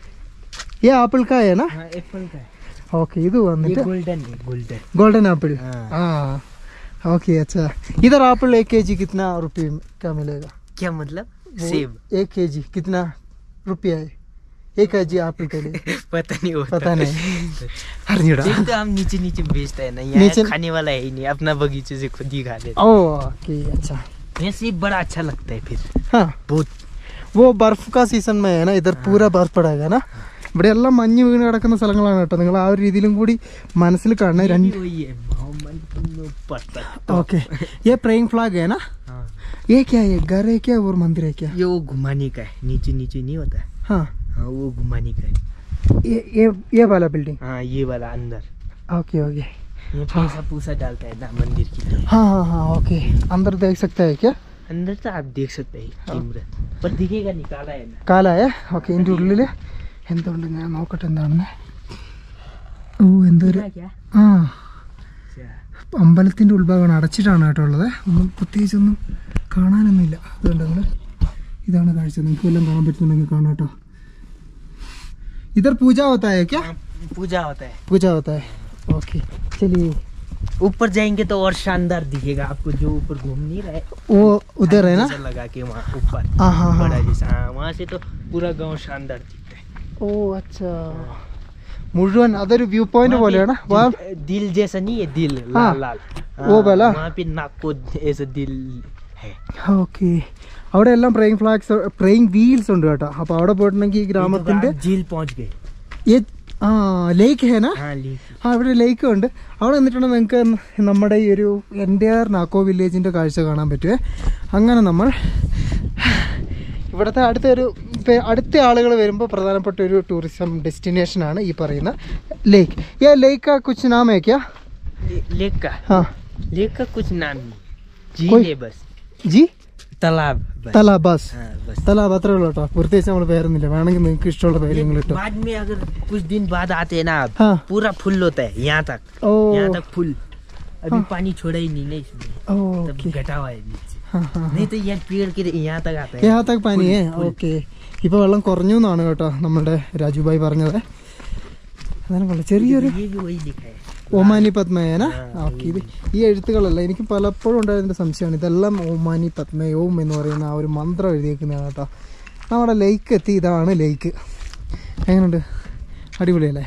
ഈ ആപ്പിൾ കായാണ് हाँ एप्पल का है ഓക്കെ ഇത് ये വന്നിട്ട് गोल्डन है गोल्डन गोल्डन एप्पल हाँ। हाँ ओके अच्छा इधर एप्पल एक के जी कितना रुपये का मिलेगा क्या मतलब वो सेब एक के जी कितना रुपया है एक के जी एप्पल के लिए पता नहीं होता पता नहीं അറിഞ്ഞൂടാ सेब तो हम नीचे नीचे बेचते हैं ना यहाँ नीचे- खाने वाला है ही नहीं अपना बगीचे से खुद ही खा लेते ओ ओके अच्छा हैं ये सेब बड़ा अच्छा लगता है फिर हाँ बहुत वो बर्फ का सीजन में है ना इधर पूरा बर्फ पड़ेगा ना ഇവിടെ എല്ലാം മഞ്ഞ് വീണ് കിടക്കുന്ന സ്ഥലങ്ങളാണ് കേട്ടോ നിങ്ങൾ ആ ഒരു രീതിയിലും കൂടി മനസ്സിൽ കാണണം ये भी രണ്ട് वही है मोहम्मद में पड़ता है ओके ये प्रेइंग फ्लैग है ना हाँ ये क्या है घर है क्या और मंदिर है क्या ये वो घुमाने का है नीचे नीचे नहीं होता है हाँ हाँ वो घुमाने का है ये ये ये वाला बिल्डिंग हाँ ये वाला अंदर ओके ओके ये पैसा पूसा डालता है ना मंदिर के लिए हाँ हाँ हाँ ओके अंदर देख सकते हैं क्या अंदर तो आप देख सकते हैं कैमरा पर दिखेगा निकाला है ना കാലായ ഓക്കെ ഇതിൻ്റെ ഉള്ളിൽ എന്തുണ്ട് ഞാൻ നോക്കട്ടെ എന്താണെന്ന് ഓ എന്തൊരു क्या ആ क्या അമ്പലത്തിൻ്റെ ഉൾഭാഗമാണ് അടച്ചിട്ടാണ് കേട്ടോ ഉള്ളത് ഒന്നും പ്രത്യേകിച്ചൊന്നും കാണാനൊന്നുമില്ല അതുകൊണ്ട് നിങ്ങൾ ഇതാണ് കാഴ്ച നിങ്ങൾക്ക് വല്ലതും കാണാൻ പറ്റുന്നുണ്ടെങ്കിൽ കാണാം കേട്ടോ ഇതർ പൂജ होता है क्या हाँ, पूजा होता है पूजा होता है ओके चलिए ऊपर जाएंगे तो और शानदार दिखेगा आपको जो ऊपर घूम नहीं रहा है वो उधर है ना जैसा लगा के वहाँ ऊपर हाँ हाँ बड़ा हाँ जैसा हाँ वहाँ से तो पूरा गांव शानदार दिखता है ഓ അച്ഛാ മുഴുവൻ അതൊരു വ്യൂ പോയിന്റ് वहाँ पे പോലെയാണ് വാ जो दिल जैसा नहीं है दिल हाँ, लाल लाल वो वाला? वहाँ पे नाक को ऐसा दिल है ഓക്കെ അവിടെ എല്ലാം പ്രേയിങ് ഫ്ലാഗ്സ് പ്രേയിങ് വീൽസ് ഉണ്ട് കേട്ടോ അപ്പൊ അവിടെ പോയിട്ടുണ്ടെങ്കിൽ ഈ ये तो ഗ്രാമത്തിന്റെ आप झील पहुँच गए ഈ- ആ ലേക്ക് ഹേന हाँ लीक ആ ഇവിടെ ലേക്ക് ഉണ്ട് അവിടെ നിന്നിട്ടുണ്ടെങ്കിൽ നിങ്ങൾക്ക് നമ്മുടെ ഈ ഒരു എൻ്റെ നാക്കോ വില്ലേജിന്റെ കാഴ്ച കാണാൻ പറ്റുമേ അങ്ങനെ നമ്മൾ ഇവിടുത്തെ അടുത്ത ഒരു പേ- അടുത്ത ആളുകൾ വരുമ്പോൾ പ്രധാനപ്പെട്ട ഒരു ടൂറിസം ഡെസ്റ്റിനേഷൻ ആണ് ഈ പറയുന്ന ലേക്ക് ഈ ലേക്ക് കുച്ച് നാമേക്കാ ले- लेक का ആ लेक का कुछ नाम नहीं झील कोई- है बस ജി तालाब बस തലാബാസ് हाँ बस തലാബ് അത്രേ ഉള്ളൂ കേട്ടോ പ്രത്യേകിച്ച് നമ്മൾ പേരൊന്നുമില്ല വേണമെങ്കിൽ നിങ്ങൾക്ക് ഇഷ്ടമുള്ള പേര് നിങ്ങൾ ഇട്ടോ बाद में अगर कुछ दिन बाद आते हैं ना आप हाँ पूरा फुल होता है यहाँ तक ओ यहाँ तक फुल अभी हाँ। पानी छोड़ा ही नहीं ना इसमें तब ഓക്കെ घटा हुआ है नीचे हाँ हाँ नहीं तो ये पेड़ के यहाँ तक आता है ഏഹാത്തക്ക് പനിയേ ഓക്കെ ഇപ്പൊ വെള്ളം കുറഞ്ഞു എന്നാണ് കേട്ടോ നമ്മുടെ രാജുഭായി പറഞ്ഞത് അതാണ് കൊള്ളാം ചെറിയൊരു ये भी वही लिखा है ഒമാനി പത്മയന ഓക്കെ ഇത് ഈ എഴുത്തുകളല്ല എനിക്ക് പലപ്പോഴും ഉണ്ടായിരുന്ന സംശയമാണ് ഇതെല്ലാം ഒമാനി പത്മയോം എന്ന് പറയുന്ന ആ ഒരു മന്ത്രം എഴുതിയേക്കുന്നതാണ് കേട്ടോ നമ്മുടെ ലേക്ക് എത്തി ഇതാണ് ലേക്ക് എങ്ങനെയുണ്ട് അടിപൊളിയല്ലേ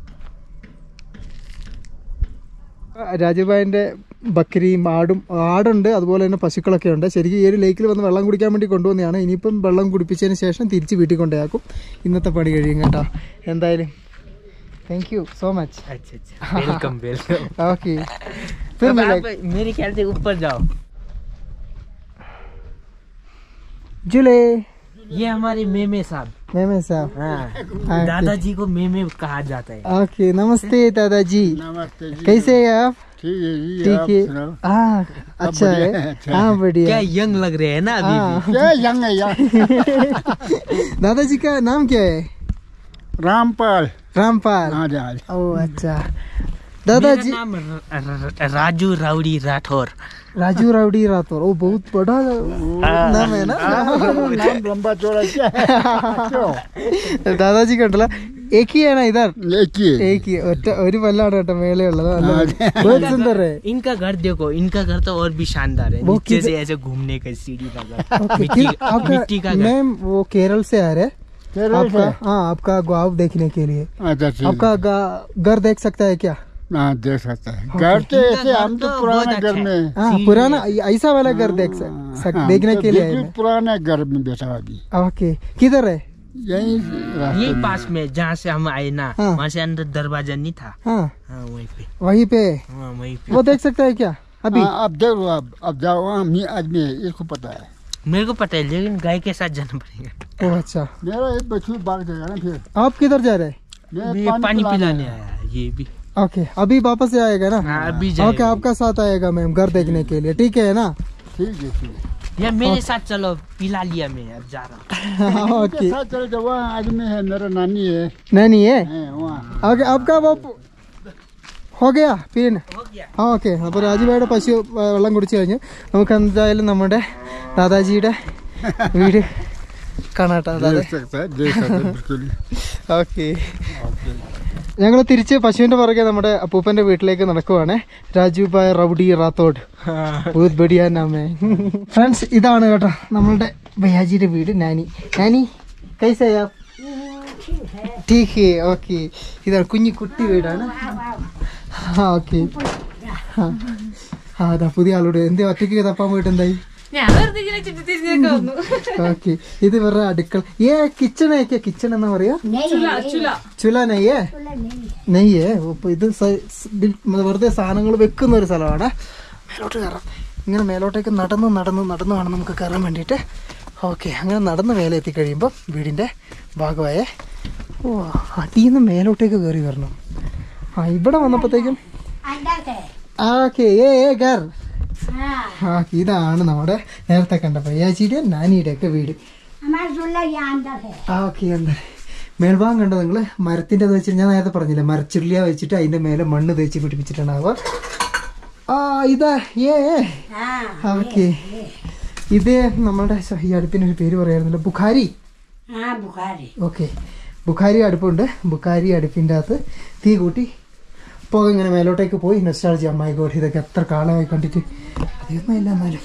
രാജുഭായിൻ്റെ ബക്രിയും ആടും ആടുണ്ട് അതുപോലെ തന്നെ പശുക്കളൊക്കെ ഉണ്ട് ശരിക്കും ഈ ഒരു ലേക്കിൽ വന്ന് വെള്ളം കുടിക്കാൻ വേണ്ടി കൊണ്ടുവന്നതാണ് ഇനിയിപ്പം വെള്ളം കുടിപ്പിച്ചതിന് ശേഷം തിരിച്ച് വീട്ടിൽ കൊണ്ടുപോയാക്കും ഇന്നത്തെ പണി കഴിയും കേട്ടോ എന്തായാലും താങ്ക് യു സോ മച്ച് अच्छा अच्छा वेलकम वेलकम ओके फिर अब मिलेगा आप मेरे ख्याल से ऊपर जाओ जुले ये हमारे मेमे साहब मेमे साहब हाँ हाँ, दादाजी को मेमे कहा जाता है ओके नमस्ते दादाजी नमस्ते जी कैसे हैं आप ठीक है जी ठीक आप है सुनाओ हाँ अच्छा बढ़िया है है, अच्छा हाँ क्या बढ़िया यंग लग रहे हैं ना अभी भी हाँ क्या यंग है यार दादाजी का नाम क्या है रामपाल रामपाल हाँ जी हाँ जी ओ अच्छा मेरा दादाजी नाम र- र- राजू राउडी राठौर राजू राउडी राठौर ओ बहुत बड़ा नाम है ना नाम लंबा चौड़ा क्या है क्यों दादाजी കണ്ടല്ല एक ही है ना इधर एक ही है। एक ही ഒറ്റ ഒരു പല്ലാണ് കേട്ടോ മേലെയുള്ളത് നല്ല हाँ जी। बहुत सुंदर है इनका घर देखो इनका घर तो और भी शानदार है वो नीचे किधर- से ऐसे घूमने का सीढ़ी का घर ओके मिट्टी किस- का- मिट्टी का आपका घर मैम वो केरल से आ रहे हैं तेरे आपका से हाँ आपका गाँव देखने के लिए अच्छा ठीक आपका गा- घर देख सकता है क्या हाँ देख सकता है घर तो ऐसे हम तो पुराने घर में हाँ पुराना ऐसा वाला घर देख सक, सक, हाँ, देखने तो के लिए आए बिल्कुल पुराने घर में बैठा हूँ अभी मैं। ओके किधर है यही रास्ते यही में। पास में जहाँ से हम आए ना हाँ। वहाँ से अंदर दरवाजा नहीं था हाँ हाँ वहीं पे वहीं पे हाँ वहीं पे वो देख सकता है क्या अभी हाँ, अब देखो अब अब जाओ वहाँ मी आदमी है इसको पता है मेरे को पता है लेकिन गाय के साथ जाना पड़ेगा ओ अच्छा मेरा एक बच्चू भाग जाएगा ना फिर आप किधर जा रहे हैं मैं ये पानी पिलाने पिलाने आया। आया है, ये भी ओके अभी वापस से आएगा ना हाँ अभी ओके जाएगा आपका साथ आएगा मैम घर देखने के लिए ठीक है ना ठीक है ठीक है या मेरे साथ चलो पिला लिया मैं अब जा रहा हूँ ओके के साथ चले जाओ वहाँ आदमी है मेरा नानी है नहीं है हैं वहाँ ഓക്കെ आपका वो हो गया പിന്നെ हो गया ആ ഓക്കെ അപ്പോൾ രാജുഭായുടെ പശു ആ, വെള്ളം കുടിച്ചു കഴിഞ്ഞു നമുക്ക് എന്തായാലും നമ്മുടെ ദാദാജിയുടെ വീട് കാണാട്ടോ ദാദാ देख सकता है देख सकता है बिल्कुल ഓക്കെ ഞങ്ങൾ തിരിച്ച് പശുവിന്റെ പുറകെ നമ്മുടെ അപ്പൂപ്പന്റെ വീട്ടിലേക്ക് നടക്കുവാണ് രാജുഭായ് റൗഡി റാത്തോഡ് ബഹുത് ബഡിയ നാമേ ഫ്രണ്ട്സ് ഇതാണ് കേട്ടോ നമ്മളുടെ ഭയാജിയുടെ വീട് നാനി നാനി കൈസയാ ठीक है ഓക്കെ ഇതാണ് കുഞ്ഞു കുട്ടി വീടാണ് ആ ഓക്കെ ആ അതാ പുതിയ ആളോട് എന്തേ ഒറ്റയ്ക്ക് തപ്പാൻ പോയിട്ട് എന്തായി ഞാൻ വെറുതെ ഇങ്ങനെ ചുറ്റിത്തിരിഞ്ഞൊക്കെ വന്നു ഓക്കെ ഇത് വേറെ അടുക്കള ഏ കിച്ചൺ ഒക്കെ കിച്ചൺ എന്നാ പറയാ ചുല നെയ്യേ നെയ്യേ അപ്പൊ ഇത് സ- സ് ബിൽ- വെറുതെ സാധനങ്ങൾ വെക്കുന്ന ഒരു സ്ഥലമാണ് മേലോട്ട് കയറാം ഇങ്ങനെ മേലോട്ടേക്ക് നടന്ന് നടന്ന് നടന്ന് വേണം നമുക്ക് കയറാൻ വേണ്ടിയിട്ട് ഓക്കെ അങ്ങനെ നടന്ന് മേലെ എത്തിക്കഴിയുമ്പോൾ വീടിൻ്റെ ഭാഗമായേ ഓ അടിയിൽ നിന്ന് മേലോട്ടേക്ക് കയറി വരണം ആ ഇവിടെ വന്നപ്പോഴത്തേക്കും अंदर से ആ ഓക്കെ ഏ ഏ ഗർ हाँ ആ ഇതാണ് നമ്മുടെ നേരത്തെ കണ്ട പയ്യാച്ചിയുടെ നാനിയുടെ ഒക്കെ വീട് हमारा झूला यहाँ अंदर है ആ ഓക്കെ എന്താ മേൽഭാഗം കണ്ടോ നിങ്ങള് മരത്തിന്റെ വെച്ചിട്ട് ഞാൻ നേരത്തെ പറഞ്ഞില്ലേ മരച്ചുള്ളിയ വെച്ചിട്ട് അതിന്റെ മേലെ മണ്ണ് തേച്ച് പിടിപ്പിച്ചിട്ടുണ്ടാവുക ആ ഇതാ ഏ हाँ ഓക്കെ ഇത് നമ്മളുടെ ശ്ശെ, ഈ അടുപ്പിന് ഒരു പേര് പറയായിരുന്നല്ലോ ബുഖാരി हाँ बुखारी ഓക്കെ ബുഖാരി അടുപ്പുണ്ട് ബുഖാരി അടുപ്പിൻ്റെ അകത്ത് തീ കൂട്ടി പുക ഇങ്ങനെ മേലോട്ടേക്ക് പോയി നെസ്റ്റാൾജി അമ്മായി ഗോഡ് ഇതൊക്കെ എത്ര കാലമായി കണ്ടിട്ട് അതൊന്നും ഇല്ല എന്നാലും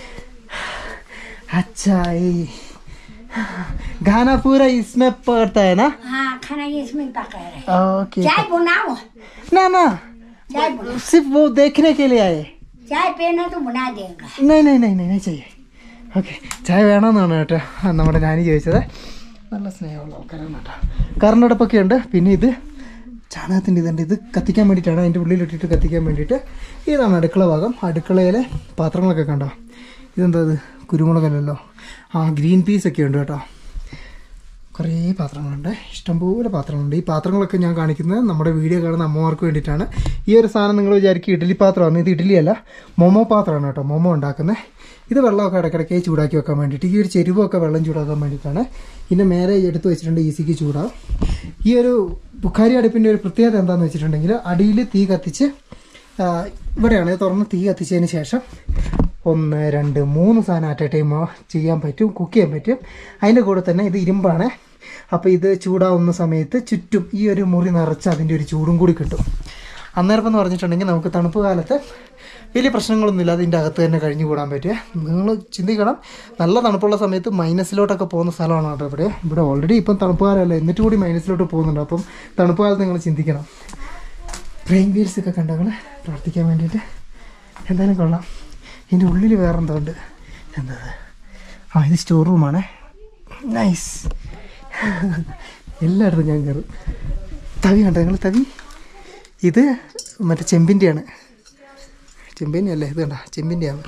അച്ചായി गाना पूरा इसमें पड़ता है ना हाँ खाना इसमें पका रहे ओके चाय बनाओ ना ना चाय बना सिर्फ वो देखने के लिए आए चाय पीना तो बना देगा नहीं नहीं नहीं नहीं नहीं चाहिए ഓക്കെ ചായ വേണമെന്നാണ് കേട്ടോ ആ, നമ്മുടെ ഞാനി ചോദിച്ചത് നല്ല സ്നേഹമുള്ള ആൾക്കാരാണ് കേട്ടോ കറണ്ടടുപ്പൊക്കെ ഉണ്ട് പിന്നെ ഇത് ചാണകത്തിൻ്റെ ഇതുണ്ട് ഇത് കത്തിക്കാൻ വേണ്ടിയിട്ടാണ് അതിൻ്റെ ഉള്ളിലിട്ടിട്ട് കത്തിക്കാൻ വേണ്ടിയിട്ട് ഇതാണ് അടുക്കള ഭാഗം അടുക്കളയിലെ പാത്രങ്ങളൊക്കെ കണ്ടോ ഇതെന്താ ഇത് കുരുമുളകല്ലല്ലോ ആ ഗ്രീൻ പീസ് ഒക്കെ ഉണ്ട് കേട്ടോ കുറേ പാത്രങ്ങളുണ്ട് ഇഷ്ടംപോലെ പാത്രങ്ങളുണ്ട് ഈ പാത്രങ്ങളൊക്കെ ഞാൻ കാണിക്കുന്നത് നമ്മുടെ വീഡിയോ കാണുന്ന അമ്മമാർക്ക് വേണ്ടിയിട്ടാണ് ഈ ഒരു സാധനം നിങ്ങൾ വിചാരിക്കും ഇഡ്ഡലി പാത്രമാണ് ഇത് ഇഡ്ഡലിയല്ല മൊമോ പാത്രമാണ് കേട്ടോ മൊമോ ഉണ്ടാക്കുന്നത് ഇത് വെള്ളമൊക്കെ ഇടയ്ക്കിടയ്ക്ക് ചൂടാക്കി വെക്കാൻ വേണ്ടിയിട്ട് ഈ ഒരു ചെരുവൊക്കെ വെള്ളം ചൂടാക്കാൻ വേണ്ടിയിട്ടാണ് ഇതിൻ്റെ മേലെ എടുത്ത് വെച്ചിട്ടുണ്ട് ഈസിക്ക് ചൂടാവും ഈ ഒരു ബുഖാരി അടുപ്പിൻ്റെ ഒരു പ്രത്യേകത എന്താണെന്ന് വെച്ചിട്ടുണ്ടെങ്കിൽ അടിയിൽ തീ കത്തിച്ച് ആ, ഇവിടെയാണ് ഇത് തുറന്ന് തീ കത്തിച്ചതിന് ശേഷം ഒന്ന് രണ്ട് മൂന്ന് സാധനം അറ്റ് എ ടൈം ചെയ്യാൻ പറ്റും കുക്ക് ചെയ്യാൻ പറ്റും അതിൻ്റെ കൂടെ തന്നെ ഇത് ഇരുമ്പാണ് അപ്പോൾ ഇത് ചൂടാവുന്ന സമയത്ത് ചുറ്റും ഈ ഒരു മുറി നിറച്ച് അതിൻ്റെ ഒരു ചൂടും കൂടി കിട്ടും അന്നേരം എന്ന് പറഞ്ഞിട്ടുണ്ടെങ്കിൽ നമുക്ക് തണുപ്പ് കാലത്ത് വലിയ പ്രശ്നങ്ങളൊന്നുമില്ല അതിൻ്റെ അകത്ത് തന്നെ കഴിഞ്ഞു കൂടാൻ പറ്റുക നിങ്ങൾ ചിന്തിക്കണം നല്ല തണുപ്പുള്ള സമയത്ത് മൈനസിലോട്ടൊക്കെ പോകുന്ന സ്ഥലമാണ് കേട്ടോ ഇവിടെ ഇവിടെ ഓൾറെഡി ഇപ്പം തണുപ്പ് കാലമല്ല എന്നിട്ട് കൂടി മൈനസിലോട്ട് പോകുന്നുണ്ട് അപ്പം തണുപ്പ് കാലത്ത് നിങ്ങൾ ചിന്തിക്കണം ബ്രെയിൻ വീൽസ് ഒക്കെ കണ്ടങ്ങൾ പ്രാർത്ഥിക്കാൻ വേണ്ടിയിട്ട് എന്തായാലും കൊള്ളാം ഇതിൻ്റെ ഉള്ളിൽ വേറെ എന്തോ ഉണ്ട് എന്താ ഇത്? ആ ഇത് സ്റ്റോർ റൂമാണ് നൈസ് എല്ലായിടത്തും ഞാൻ കയറും തവി കണ്ടോ നിങ്ങൾ തവി ഇത് മറ്റേ ചെമ്പിൻ്റെയാണ് ചെമ്പിൻ്റെ അല്ലേ ഇത് കണ്ട ചെമ്പിൻ്റെയാണ്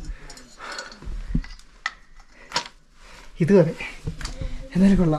ഇത് അതെ എന്തായാലും കൊള്ളാം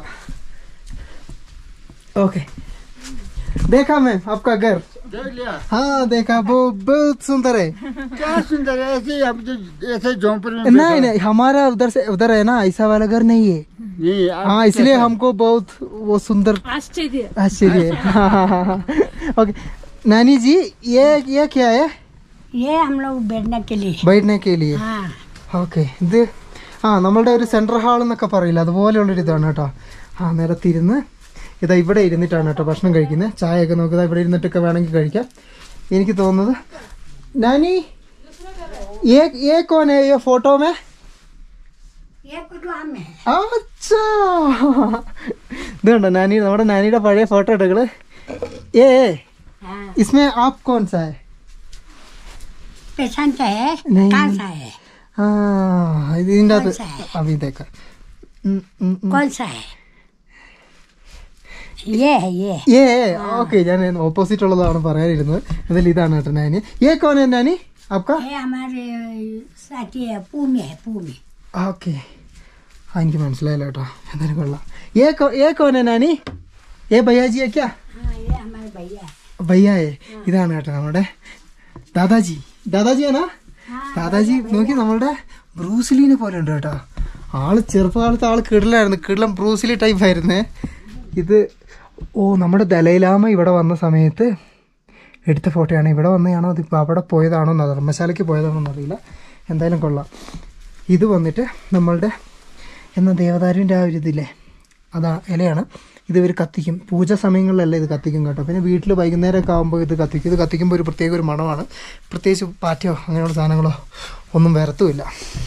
ഓക്കെ देखा मैम आपका घर देख लिया हाँ देखा वो बहुत सुंदर है क्या सुंदर है ऐसे ही हम तो ऐसे झोंपड़े में नहीं नहीं हमारा उधर से उधर है ना ऐसा वाला घर नहीं है नहीं आप हाँ इसलिए हमको बहुत वो सुंदर ആശ്ചര്യ आश्चर्य है हाँ, हाँ, हाँ, हाँ। ओके नानी जी ये ये क्या है ये हम लोग बैठने के लिए बैठने के लिए हाँ ഓക്കെ ഇത് ആ നമ്മളുടെ ഒരു സെൻട്രൽ ഹാൾ എന്നൊക്കെ പറയില്ല അതുപോലെയുള്ളൊരു ഇതാണ് കേട്ടോ ആ നിലത്തിരുന്ന് ഇതാ ഇവിടെ ഇരുന്നിട്ടാണ് കേട്ടോ ഭക്ഷണം കഴിക്കുന്നത് ചായയൊക്കെ നോക്കുക ഇവിടെ ഇരുന്നിട്ടൊക്കെ വേണമെങ്കിൽ കഴിക്കാം എനിക്ക് തോന്നുന്നത് നാനി ഏ ഏ കോൻ ഹേ യേ ഫോട്ടോ മേ ये कुछ आम है अच्छा ഇത് കണ്ടോ നാനി നമ്മുടെ നാനിയുടെ പഴയ ഫോട്ടോ എടുക്കള് ഏ ഇസ്മേ ആപ്പ് കോൺ സാ ഹൈ पेशेंट है नहीं। कौन सा है ആ ഇത് ഇതിൻ്റെ അകത്ത് കോൺ സാ ഹൈ? അവിതേക്ക ഉം, ഉം, ഉം. कौन सा है ये है ये ഏ ഓക്കെ ഞാൻ ഓപ്പോസിറ്റ് ഉള്ളതാണ് പറയാനിരുന്നത് അതിൽ ഇതാണ് കേട്ടോ നാനി ഏ കോൻ है നാനി आपका ये हमारे साथी है पूमी है पूमी ഓക്കെ ആ എനിക്ക് മനസ്സിലായില്ല കേട്ടോ എന്തായാലും കൊള്ളാം ഏ കോ ഏ കോനെ നാനി ഏ ഭയ്യാജിയാ ക്യാ हाँ ये हमारे भैया है ഭയ്യായേ ഇതാണ് കേട്ടോ നമ്മുടെ ദാദാജി ദാദാജിയാണോ ദാദാജി നോക്കി നമ്മളുടെ ബ്രൂസിലിനെ പോലെ ഉണ്ട് കേട്ടോ ആള് ചെറുപ്പകാലത്ത് ആള് കിടലായിരുന്നു കിടലം ബ്രൂസിലി ടൈപ്പ് ആയിരുന്നേ ഇത് ഓ നമ്മുടെ ദലൈലാമ ഇവിടെ വന്ന സമയത്ത് എടുത്ത ഫോട്ടോയാണ് ഇവിടെ വന്നതാണോ അതിപ്പോൾ അവിടെ പോയതാണോ എന്ന് ധർമ്മശാലയ്ക്ക് പോയതാണോ എന്നറിയില്ല എന്തായാലും കൊള്ളാം ഇത് വന്നിട്ട് നമ്മളുടെ എന്ന ദേവദാരുവിൻ്റെ ആ ഒരു ഇതില്ലേ അതാ ഇലയാണ് ഇത് ഇവർ കത്തിക്കും പൂജ സമയങ്ങളിലല്ല ഇത് കത്തിക്കും കേട്ടോ പിന്നെ വീട്ടിൽ വൈകുന്നേരമൊക്കെ ആകുമ്പോൾ ഇത് കത്തിക്കും ഇത് കത്തിക്കുമ്പോൾ ഒരു പ്രത്യേക ഒരു മണമാണ് പ്രത്യേകിച്ച് പാറ്റയോ അങ്ങനെയുള്ള സാധനങ്ങളോ ഒന്നും വരത്തുമില്ല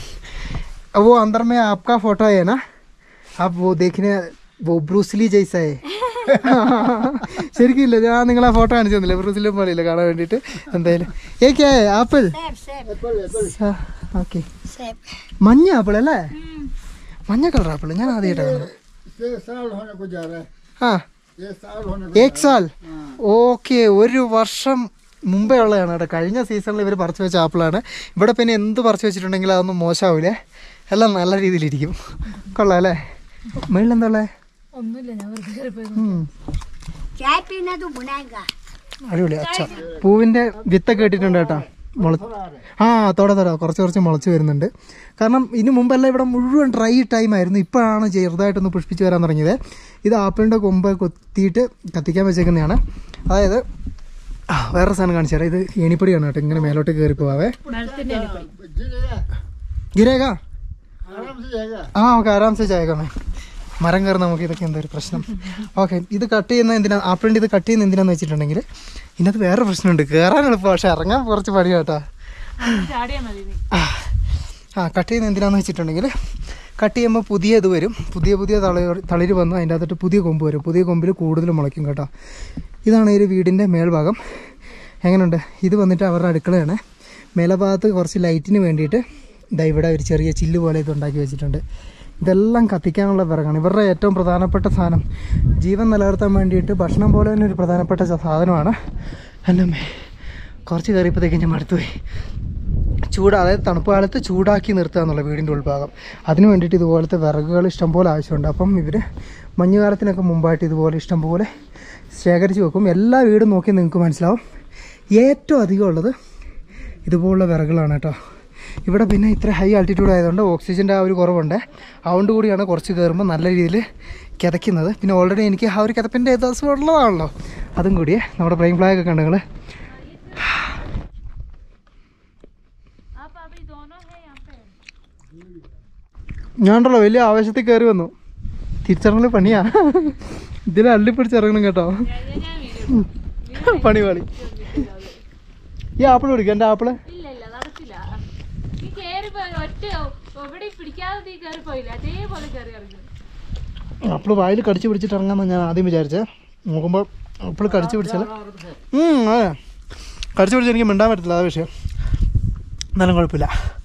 अब वो अंदर में आपका फोटो है ना आप वो देखने वो ബ്രൂസ്ലി ജയ്സായേ ശരിക്കും ഇല്ല ഞാൻ നിങ്ങളെ ഫോട്ടോ കാണിച്ചു തന്നില്ല ബ്രൂസ്ലി പോലെയില്ല കാണാൻ വേണ്ടിയിട്ട് എന്തായാലും ഏക്കാ ആപ്പിൾ सेब सेब ഓക്കെ सेब മഞ്ഞ ആപ്പിൾ അല്ലേ മഞ്ഞ കളർ ആപ്പിൾ ഞാൻ ആദ്യമായിട്ടാണ് കാണുന്നത് ये साल होने को जा रहा है ആ ये साल होने को ഏക് സാൽ ഓക്കെ ഒരു വർഷം മുമ്പേ ഉള്ളതാണ് കേട്ടോ കഴിഞ്ഞ സീസണിൽ ഇവർ പറിച്ചു വെച്ച ആപ്പിളാണ് ഇവിടെ പിന്നെ എന്ത് പറിച്ചു വെച്ചിട്ടുണ്ടെങ്കിലും അതൊന്നും മോശമാവില്ലേ എല്ലാം നല്ല രീതിയിലിരിക്കും കൊള്ളാം അല്ലേ മേളിൽ എന്താ ഉള്ളത് ഒന്നുമില്ല ഞാൻ വെറുതെ കയറിപ്പോയി चाय पीना तो बुनाएगा അടിപൊളി അച്ഛ പൂവിൻ്റെ വിത്തൊക്കെ ഇട്ടിട്ടുണ്ട് കേട്ടോ മുള ആ തോടെ തോടെ കുറച്ച് കുറച്ച് മുളച്ച് വരുന്നുണ്ട് കാരണം ഇതിനു മുമ്പെല്ലാം ഇവിടെ മുഴുവൻ ഡ്രൈ ടൈം ആയിരുന്നു ഇപ്പോഴാണ് ചെറുതായിട്ടൊന്ന് പുഷ്പിച്ച് വരാൻ തുടങ്ങിയത് ഇത് ആപ്പിളിൻ്റെ കൊമ്പ് കൊത്തിയിട്ട് കത്തിക്കാൻ വെച്ചേക്കുന്നതാണ് അതായത് ആ, വേറെ സാധനം കാണിച്ചു തരാം ഇത് ഏണിപ്പൊടിയാണ് കേട്ടോ ഇങ്ങനെ മേലോട്ട് കയറി പോവാവേ മരത്തിന്റെ അടിപ്പൊടി गिरेगा ഗിരേകാ आराम से जाएगा ആ ഓക്കെ ആരാംസെ ചായകമേ മരം കയറി നമുക്ക് ഇതൊക്കെ എന്താ ഒരു പ്രശ്നം ഓക്കെ ഇത് കട്ട് ചെയ്യുന്ന എന്തിനാ ആപ്പിളിൻ്റെ ഇത് കട്ട് ചെയ്യുന്ന എന്തിനാന്ന് വെച്ചിട്ടുണ്ടെങ്കിൽ ഇതിനകത്ത് വേറെ പ്രശ്നമുണ്ട് കയറാൻ എളുപ്പം പക്ഷെ ഇറങ്ങാൻ കുറച്ച് പണി കേട്ടോ ചാടിയാ മതി നീ ആ ആ കട്ട് ചെയ്യുന്ന എന്തിനാന്ന് വെച്ചിട്ടുണ്ടെങ്കിൽ കട്ട് ചെയ്യുമ്പോൾ പുതിയ ഇത് വരും പുതിയ പുതിയ തളിർ തളിര് വന്ന് അതിൻ്റെ അകത്തോട്ട് പുതിയ കൊമ്പ് വരും പുതിയ കൊമ്പിൽ കൂടുതൽ മുളയ്ക്കും കേട്ടോ ഇതാണ് ഈ ഒരു വീടിൻ്റെ മേൽഭാഗം എങ്ങനെയുണ്ട് ഇത് വന്നിട്ട് അവരുടെ അടുക്കളയാണ് മേലഭാഗത്ത് കുറച്ച് ലൈറ്റിന് വേണ്ടിയിട്ട് ഇതാ ഇവിടെ ഒരു ചെറിയ ചില്ല് പോലെ ഇത് ഉണ്ടാക്കി വെച്ചിട്ടുണ്ട് ഇതെല്ലാം കത്തിക്കാനുള്ള വിറകാണ് ഇവരുടെ ഏറ്റവും പ്രധാനപ്പെട്ട സാധനം ജീവൻ നിലനിർത്താൻ വേണ്ടിയിട്ട് ഭക്ഷണം പോലെ തന്നെ ഒരു പ്രധാനപ്പെട്ട സാധനമാണ് എൻ്റെ അമ്മേ കുറച്ച് കയറിയപ്പോഴത്തേക്കും ഞാൻ മടുത്തുപോയി ചൂട് അതായത് തണുപ്പ് കാലത്ത് ചൂടാക്കി നിർത്തുക എന്നുള്ള വീടിൻ്റെ ഉൾഭാഗം അതിന് വേണ്ടിയിട്ട് ഇതുപോലത്തെ വിറകുകൾ ഇഷ്ടംപോലെ ആവശ്യമുണ്ട് അപ്പം ഇവർ മഞ്ഞുകാലത്തിനൊക്കെ മുമ്പായിട്ട് ഇതുപോലെ ഇഷ്ടംപോലെ ശേഖരിച്ച് വെക്കും എല്ലാ വീടും നോക്കി നിങ്ങൾക്ക് മനസ്സിലാവും ഏറ്റവും അധികം ഉള്ളത് ഇതുപോലുള്ള വിറകുകളാണ് കേട്ടോ ഇവിടെ പിന്നെ ഇത്ര ഹൈ ആൾട്ടിറ്റ്യൂഡ് ആയതുകൊണ്ട് ഓക്സിജൻ്റെ ആ ഒരു കുറവുണ്ട് അതുകൊണ്ട് കൂടിയാണ് കുറച്ച് കയറുമ്പോൾ നല്ല രീതിയിൽ കിതയ്ക്കുന്നത് പിന്നെ ഓൾറെഡി എനിക്ക് ആ ഒരു കിതപ്പിൻ്റെ ദിവസം ഉള്ളതാണല്ലോ അതും കൂടിയേ നമ്മുടെ ബ്രെയിൻ ഫ്ലാഗ് ഒക്കെ ഉണ്ട് നിങ്ങൾ आप अभी दोनों है यहाँ पे ഞാനുണ്ടല്ലോ വലിയ ആവേശത്തിൽ കയറി വന്നു തിരിച്ചറിഞ്ഞ പണിയാ ഇതിൽ അള്ളിപ്പിടിച്ചിറങ്ങണം കേട്ടോ പണി പണി ഈ ആപ്പിൾ പിടിക്കും എൻ്റെ ആപ്പിള് ഇല്ല ഇല്ല നടക്കില്ല നീ കയറി പോയി ഒറ്റ എവിടെ പിടിക്കാതെ നീ കയറി പോയില്ല അതേപോലെ കയറി ഇറങ്ങി ആപ്പിൾ വായിൽ കടിച്ചു പിടിച്ചിട്ട് ഇറങ്ങാമെന്ന് ഞാൻ ആദ്യം വിചാരിച്ചേ നോക്കുമ്പോൾ ആപ്പിൾ കടിച്ചു പിടിച്ചാൽ അതെ കടിച്ചു പിടിച്ച് എനിക്ക് മിണ്ടാൻ പറ്റില്ല അതാ വിഷയം എന്നാലും കുഴപ്പമില്ല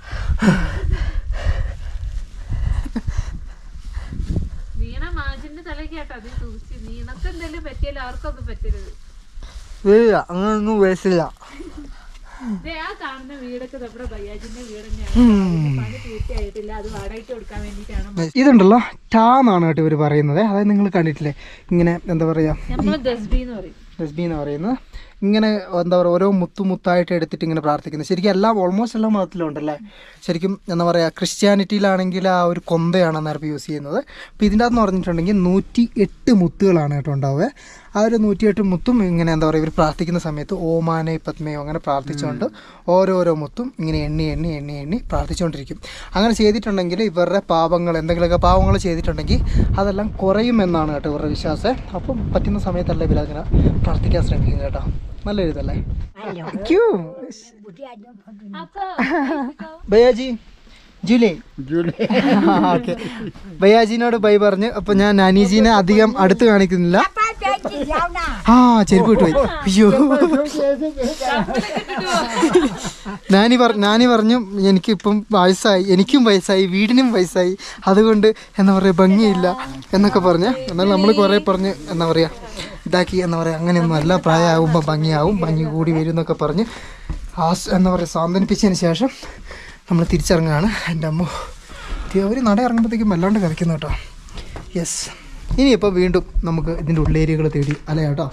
വീണ മാജിന്റെ തലയ്ക്ക് കേട്ടോ അത് സൂക്ഷിച്ച് നീണക്ക് എന്തെങ്കിലും പറ്റിയാലും അവർക്കൊന്നും പറ്റരുത് ഇല്ല അങ്ങനൊന്നും വേസ്റ്റില്ല ദേ ആ കാണുന്ന വീടൊക്കെ നമ്മുടെ ബയ്യാജിന്റെ വീട് തന്നെയാണ് പണി പൂർത്തിയായിട്ടില്ല അത് വാടകയ്ക്ക് കൊടുക്കാൻ വേണ്ടിയിട്ടാണ് ഇതുണ്ടല്ലോ ടാ എന്നാണ് കേട്ടോ ഇവർ പറയുന്നത് അതായത് നിങ്ങൾ കണ്ടിട്ടില്ലേ ഇങ്ങനെ എന്താ പറയുക നമ്മൾ ദസ്ബി എന്ന് പറയും ഡസ്ബി എന്ന് പറയുന്നത് ഇങ്ങനെ എന്താ പറയുക ഓരോ മുത്തു മുത്തായിട്ട് എടുത്തിട്ട് ഇങ്ങനെ പ്രാർത്ഥിക്കുന്നത് ശരിക്കും എല്ലാം ഓൾമോസ്റ്റ് എല്ലാ മതത്തിലും ഉണ്ടല്ലേ ശരിക്കും എന്താ പറയുക ക്രിസ്ത്യാനിറ്റിയിലാണെങ്കിൽ ആ ഒരു കൊന്തയാണ് അന്നേരം യൂസ് ചെയ്യുന്നത് അപ്പോൾ ഇതിൻ്റെ അകത്ത് പറഞ്ഞിട്ടുണ്ടെങ്കിൽ നൂറ്റി എട്ട് മുത്തുകളാണ് കേട്ടോ ഉണ്ടാവുക ആ ഒരു നൂറ്റിയെട്ട് മുത്തും ഇങ്ങനെ എന്താ പറയുക ഇവർ പ്രാർത്ഥിക്കുന്ന സമയത്ത് ഓമാനെ പത്മയോ അങ്ങനെ പ്രാർത്ഥിച്ചുകൊണ്ട് ഓരോരോ മുത്തും ഇങ്ങനെ എണ്ണി എണ്ണി എണ്ണി എണ്ണി പ്രാർത്ഥിച്ചുകൊണ്ടിരിക്കും അങ്ങനെ ചെയ്തിട്ടുണ്ടെങ്കിൽ ഇവരുടെ പാപങ്ങൾ എന്തെങ്കിലുമൊക്കെ പാവങ്ങൾ ചെയ്തിട്ടുണ്ടെങ്കിൽ അതെല്ലാം കുറയുമെന്നാണ് കേട്ടോ ഇവരുടെ വിശ്വാസം അപ്പം പറ്റുന്ന സമയത്തല്ല ഇവരതിനെ പ്രാർത്ഥിക്കാൻ ശ്രമിക്കും കേട്ടോ നല്ല ഇതല്ലേ ക്യൂ बुढ़िया जो फोटो അപ്പൊ भैया जी ജൂലൈ Julie. ഓക്കെ ഭയ്യാജിനോട് ബൈ പറഞ്ഞ് അപ്പൊ ഞാൻ നാനിജീനെ അധികം അടുത്ത് കാണിക്കുന്നില്ല ആ ചെരുപ്പ് വിട്ടു പോയി അയ്യോ നാനി പറ നാനി പറഞ്ഞു എനിക്കിപ്പം വയസ്സായി എനിക്കും വയസ്സായി വീടിനും വയസ്സായി അതുകൊണ്ട് എന്താ പറയുക ഭംഗിയില്ല എന്നൊക്കെ പറഞ്ഞ് എന്നാൽ നമ്മൾ കുറേ പറഞ്ഞ് എന്താ പറയുക ഇതാക്കി എന്താ പറയുക അങ്ങനെയൊന്നും അല്ല പ്രായമാകുമ്പോൾ ഭംഗിയാവും ഭംഗി കൂടി വരും എന്നൊക്കെ പറഞ്ഞ് ആ സ് എന്താ പറയുക സാന്ത്വനിപ്പിച്ചതിന് ശേഷം നമ്മൾ തിരിച്ചിറങ്ങുകയാണ് എൻ്റെ അമ്മ ഒരു നട ഇറങ്ങുമ്പോഴത്തേക്കും വല്ലാണ്ട് കരയ്ക്കുന്നു കേട്ടോ യെസ് ഇനിയിപ്പോൾ വീണ്ടും നമുക്ക് ഇതിൻ്റെ ഉള്ളേരിയകൾ തേടി അലയാട്ടോ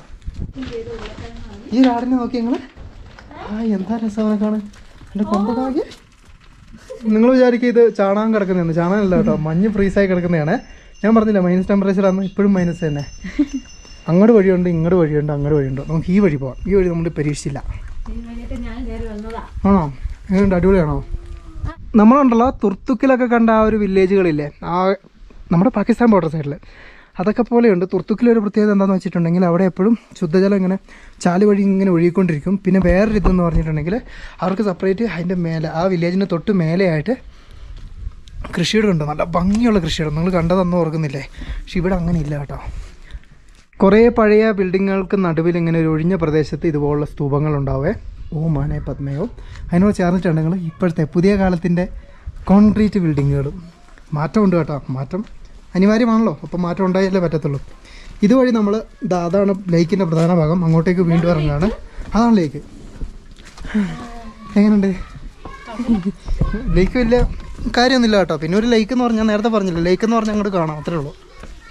ഈ രാടിനെ നോക്കി ഞങ്ങൾ ആ എന്താ രസമാണ് കാണാൻ എൻ്റെ കൊമ്പ് നോക്കി നിങ്ങൾ വിചാരിക്കും ഇത് ചാണകം കിടക്കുന്നതാണ് ചാണകമല്ല കേട്ടോ മഞ്ഞ് ഫ്രീസായി കിടക്കുന്നതാണ് ഞാൻ പറഞ്ഞില്ല മൈനസ് ടെമ്പറേച്ചർ ആണ് ഇപ്പോഴും മൈനസ് തന്നെ അങ്ങോട്ട് വഴിയുണ്ട് ഇങ്ങോട്ട് വഴിയുണ്ട് അങ്ങോട്ട് വഴിയുണ്ട് നമുക്ക് ഈ വഴി പോവാം ഈ വഴി നമ്മൾ പരീക്ഷിച്ചില്ല ആണോ എങ്ങനെയുണ്ട് അടിപൊളിയാണോ നമ്മളുണ്ടല്ലോ തുർത്തുക്കിലൊക്കെ കണ്ട ആ ഒരു വില്ലേജുകളില്ലേ ആ നമ്മുടെ പാകിസ്ഥാൻ ബോർഡർ സൈഡിൽ അതൊക്കെ പോലെയുണ്ട് തുർത്തുക്കിലൊരു പ്രത്യേകത എന്താണെന്ന് വെച്ചിട്ടുണ്ടെങ്കിൽ അവിടെ എപ്പോഴും ശുദ്ധജലം ഇങ്ങനെ ചാല് വഴി ഇങ്ങനെ ഒഴുകിക്കൊണ്ടിരിക്കും പിന്നെ വേറൊരു ഇതെന്ന് പറഞ്ഞിട്ടുണ്ടെങ്കിൽ അവർക്ക് സെപ്പറേറ്റ് അതിൻ്റെ മേലെ ആ വില്ലേജിൻ്റെ തൊട്ട് മേലെയായിട്ട് കൃഷിയിടമുണ്ട് നല്ല ഭംഗിയുള്ള കൃഷിയിടം നിങ്ങൾ കണ്ടതൊന്നും ഓർക്കുന്നില്ലേ പക്ഷെ ഇവിടെ അങ്ങനെ ഇല്ല കേട്ടോ കുറേ പഴയ ബിൽഡിങ്ങുകൾക്ക് നടുവിൽ ഇങ്ങനെ ഒരു ഒഴിഞ്ഞ പ്രദേശത്ത് ഇതുപോലുള്ള സ്തൂപങ്ങൾ ഉണ്ടാവേ ഓ മാനെ പത്മയോ അതിനോട് ചേർന്നിട്ടുണ്ടെങ്കിൽ ഇപ്പോഴത്തെ പുതിയ കാലത്തിൻ്റെ കോൺക്രീറ്റ് ബിൽഡിങ്ങുകളും മാറ്റമുണ്ട് കേട്ടോ മാറ്റം അനിവാര്യമാണല്ലോ അപ്പം മാറ്റം ഉണ്ടായാലേ പറ്റത്തുള്ളൂ ഇതുവഴി നമ്മൾ ഇതാ അതാണ് ലേക്കിൻ്റെ പ്രധാന ഭാഗം അങ്ങോട്ടേക്ക് വീണ്ടും ഇറങ്ങുകയാണ് അതാണ് ലേക്ക് എങ്ങനെയുണ്ട് ലേക്ക് വലിയ കാര്യമൊന്നുമില്ല കേട്ടോ പിന്നെ ഒരു ലേക്ക് എന്ന് പറഞ്ഞാൽ നേരത്തെ പറഞ്ഞില്ല ലേക്ക് എന്ന് പറഞ്ഞാൽ അങ്ങോട്ട് കാണാം അത്രേ ഉള്ളൂ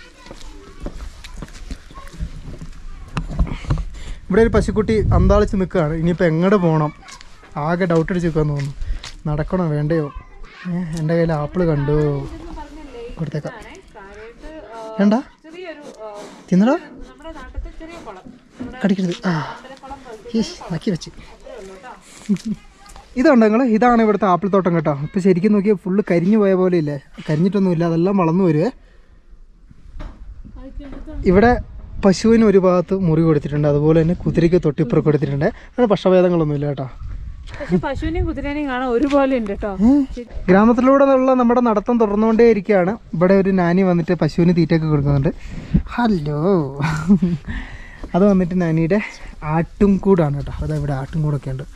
ഇവിടെ ഒരു പശുക്കുട്ടി അന്താളിച്ച് നിൽക്കുകയാണ് ഇനിയിപ്പോൾ എങ്ങോട്ട് പോകണം ആകെ ഡൗട്ട് അടിച്ച് നിൽക്കാന്ന് തോന്നുന്നു നടക്കണോ വേണ്ടയോ ഏ, എൻ്റെ കയ്യിൽ ആപ്പിൾ കണ്ടു കൊടുത്തേക്കാം വേണ്ട തിന്നടാ കടിക്കരുത് ആ യേശ്, നക്കി വെച്ച് ഇതുണ്ട് നിങ്ങൾ ഇതാണ് ഇവിടുത്തെ ആപ്പിൾ തോട്ടം കേട്ടോ ഇപ്പം ശരിക്കും നോക്കിയാൽ ഫുള്ള് കരിഞ്ഞു പോയ പോലെ ഇല്ലേ കരിഞ്ഞിട്ടൊന്നുമില്ല അതെല്ലാം വളർന്നു വരുവേ ഇവിടെ പശുവിന് ഒരു ഭാഗത്ത് മുറി കൊടുത്തിട്ടുണ്ട് അതുപോലെ തന്നെ കുതിരയ്ക്ക് തൊട്ടിപ്പുറം കൊടുത്തിട്ടുണ്ട് അങ്ങനെ പക്ഷഭേദങ്ങളൊന്നും ഇല്ല കേട്ടോ പക്ഷെ പശുവിനെയും കുതിരേനെയും കാണാൻ ഒരുപോലെ ഉണ്ട് കേട്ടോ ഗ്രാമത്തിലൂടെ ഉള്ള നമ്മുടെ നടത്തം തുടർന്നുകൊണ്ടേ ഇരിക്കുകയാണ് ഇവിടെ ഒരു നാനി വന്നിട്ട് പശുവിന് തീറ്റയൊക്കെ കൊടുക്കുന്നുണ്ട് ഹലോ അത് വന്നിട്ട് നാനിയുടെ ആട്ടും കൂടാണ് കേട്ടോ അതാ ഇവിടെ ആട്ടും കൂടൊക്കെ ഉണ്ട്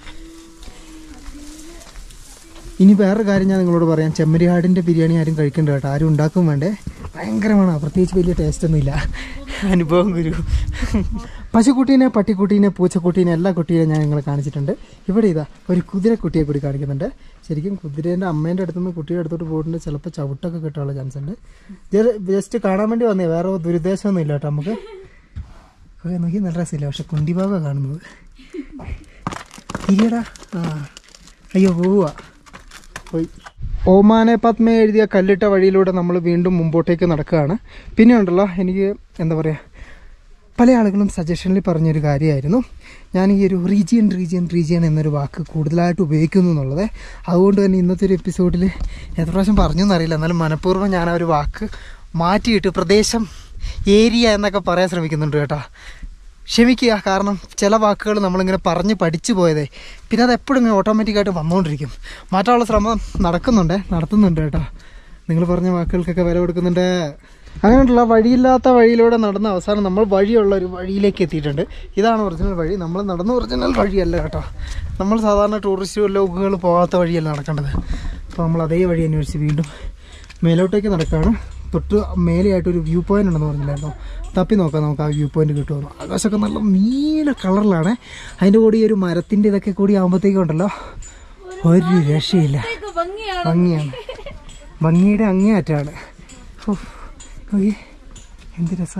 ഇനി വേറൊരു കാര്യം ഞാൻ നിങ്ങളോട് പറയാം ചെമ്മരിയാടിൻ്റെ ബിരിയാണി ആരും കഴിക്കണ്ട കേട്ടോ ആരും ഉണ്ടാക്കും വേണ്ടേ ഭയങ്കരമാണ് പ്രത്യേകിച്ച് വലിയ ടേസ്റ്റ് ഒന്നുമില്ല അനുഭവം ഗുരു പശുക്കുട്ടീനെ പട്ടിക്കുട്ടീനെ പൂച്ചക്കുട്ടീനെ എല്ലാ കുട്ടീനെ ഞാൻ നിങ്ങളെ കാണിച്ചിട്ടുണ്ട് ഇവിടെ ഇതാ ഒരു കുതിരക്കുട്ടിയെ കൂടി കാണിക്കുന്നുണ്ട് ശരിക്കും കുതിരേൻ്റെ അമ്മേൻ്റെ അടുത്തുനിന്ന് കുട്ടിയുടെ അടുത്തോട്ട് പോയിട്ടുണ്ട് ചിലപ്പോൾ ചവിട്ടൊക്കെ കിട്ടാനുള്ള ചാൻസ് ഉണ്ട് ജസ്റ്റ് കാണാൻ വേണ്ടി വന്നേ വേറെ ദുരുദ്ദേശമൊന്നും ഇല്ല കേട്ടോ നമുക്ക് ഓക്കെ നോക്കി നല്ല രസമില്ല പക്ഷെ കുണ്ടിഭാഗമാണ് കാണുന്നത് തിരിയടാ ആ അയ്യോ പോവുക പോയി ഓമാനെ പത്മ എഴുതിയ കല്ലിട്ട വഴിയിലൂടെ നമ്മൾ വീണ്ടും മുമ്പോട്ടേക്ക് നടക്കുകയാണ് പിന്നെ ഉണ്ടല്ലോ എനിക്ക് എന്താ പറയുക പല ആളുകളും സജഷനിൽ പറഞ്ഞൊരു കാര്യമായിരുന്നു ഞാൻ ഈ ഒരു റീജിയൻ റീജിയൻ റീജിയൻ എന്നൊരു വാക്ക് കൂടുതലായിട്ട് ഉപയോഗിക്കുന്നു എന്നുള്ളത് അതുകൊണ്ട് തന്നെ ഇന്നത്തെ ഒരു എപ്പിസോഡിൽ എത്ര പ്രാവശ്യം പറഞ്ഞു എന്നറിയില്ല എന്നാലും മനഃപൂർവ്വം ഞാൻ ആ ഒരു വാക്ക് മാറ്റിയിട്ട് പ്രദേശം ഏരിയ എന്നൊക്കെ പറയാൻ ശ്രമിക്കുന്നുണ്ട് കേട്ടോ ക്ഷമിക്കുക കാരണം ചില വാക്കുകൾ നമ്മളിങ്ങനെ പറഞ്ഞ് പഠിച്ചു പോയതേ പിന്നെ അത് എപ്പോഴും ഇങ്ങനെ ഓട്ടോമാറ്റിക്കായിട്ട് വന്നുകൊണ്ടിരിക്കും മാറ്റാനുള്ള ശ്രമം നടക്കുന്നുണ്ട് നടത്തുന്നുണ്ട് കേട്ടോ നിങ്ങൾ പറഞ്ഞ വാക്കുകൾക്കൊക്കെ വില കൊടുക്കുന്നുണ്ട് അങ്ങനെയുള്ള വഴിയില്ലാത്ത വഴിയിലൂടെ നടന്ന അവസാനം നമ്മൾ വഴിയുള്ള ഒരു വഴിയിലേക്ക് എത്തിയിട്ടുണ്ട് ഇതാണ് ഒറിജിനൽ വഴി നമ്മൾ നടന്ന ഒറിജിനൽ വഴിയല്ല കേട്ടോ നമ്മൾ സാധാരണ ടൂറിസ്റ്റ് ലോക്കുകൾ പോകാത്ത വഴിയല്ല നടക്കേണ്ടത് അപ്പോൾ നമ്മൾ അതേ വഴി അന്വേഷിച്ച് വീണ്ടും മേലോട്ടേക്ക് നടക്കുകയാണ് തൊട്ട് മേലെയായിട്ടൊരു വ്യൂ പോയിന്റ് ഉണ്ടെന്ന് പറഞ്ഞില്ലായിരുന്നോ തപ്പി നോക്കാം നമുക്ക് ആ വ്യൂ പോയിന്റ് കിട്ടുമെന്ന് ആകാശമൊക്കെ നല്ല നീല കളറിലാണ് അതിൻ്റെ കൂടി ഈ ഒരു മരത്തിൻ്റെ ഇതൊക്കെ കൂടി ആകുമ്പോഴത്തേക്കും ഉണ്ടല്ലോ ഒരു രക്ഷയില്ല ഭംഗിയാണ് ഭംഗിയുടെ അങ്ങേയറ്റാണ് ഓ നോക്കി എന്ത് രസാ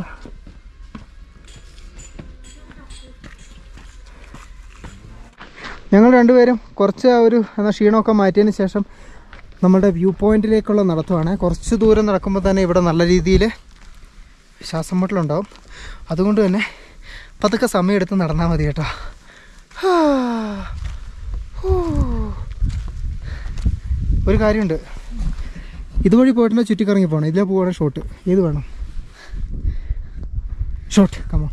ഞങ്ങൾ രണ്ടുപേരും കുറച്ച് ആ ഒരു എന്നാ ക്ഷീണമൊക്കെ മാറ്റിയതിന് ശേഷം നമ്മുടെ വ്യൂ പോയിന്റിലേക്കുള്ള നടത്തമാണ് കുറച്ച് ദൂരം നടക്കുമ്പോൾ തന്നെ ഇവിടെ നല്ല രീതിയിൽ ശ്വാസം മുട്ടലുണ്ടാവും അതുകൊണ്ട് തന്നെ പതുക്കെ സമയമെടുത്ത് നടന്നാൽ മതി കേട്ടോ ഹാ. ഹൂ. ഒരു കാര്യമുണ്ട് ഇതുവഴി പോയിട്ടുണ്ടെങ്കിൽ ചുറ്റിക്കറങ്ങി പോകണം ഇതിലെ പോവുകയാണെങ്കിൽ ഷോട്ട് ഏത് വേണം ഷോട്ട് കമോൺ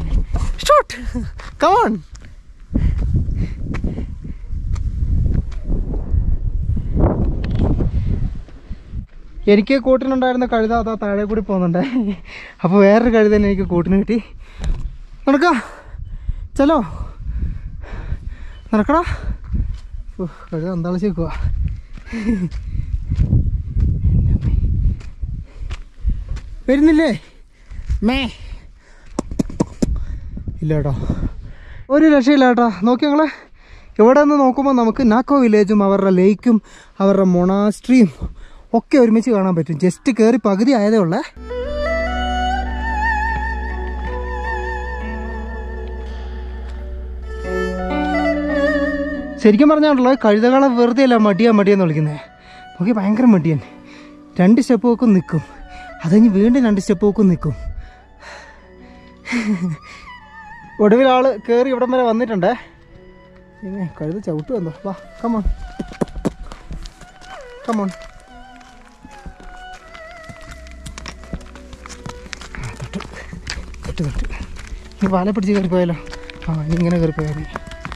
ഷോട്ട് കമോൺ എനിക്ക് കൂട്ടിനുണ്ടായിരുന്ന കഴുത അതാ താഴെ കൂടി പോകുന്നുണ്ട് അപ്പോൾ വേറൊരു കഴുത തന്നെ എനിക്ക് കൂട്ടിന് കിട്ടി നടക്കാം ചലോ നടക്കടാ ഓ, കഴുത എന്താളിച്ച് വെക്കുക വരുന്നില്ലേ മേ ഇല്ല കേട്ടോ ഒരു രക്ഷയില്ല കേട്ടോ നോക്കി ഞങ്ങളെ ഇവിടെ നിന്ന് നോക്കുമ്പോൾ നമുക്ക് നാക്കോ വില്ലേജും അവരുടെ ലേക്കും അവരുടെ മൊണാസ്ട്രിയും ഒക്കെ ഒരുമിച്ച് കാണാൻ പറ്റും ജസ്റ്റ് കയറി പകുതി ആയതേ ഉള്ളേ ശരിക്കും പറഞ്ഞാണല്ലോ കഴുതകളെ വെറുതെ അല്ല മടിയാ മടിയെന്ന് വിളിക്കുന്നത് നോക്കി ഭയങ്കര മടിയൻ രണ്ട് സ്റ്റെപ്പ് വെക്കും നിൽക്കും അത് കഴിഞ്ഞ് വീണ്ടും രണ്ട് സ്റ്റെപ്പ് വെക്കും നിൽക്കും ഒടുവിൽ ആള് കയറി ഇവിടം വരെ വന്നിട്ടുണ്ടേ പിന്നെ കഴുത ചവിട്ടു എന്തോ വാ കമോൺ കമോൺ തൊട്ട് തൊട്ട് തൊട്ട് ഈ വാല പിടിച്ച് കയറി പോയാലോ ആ ഇനി ഇങ്ങനെ കയറി പോയാൽ മതി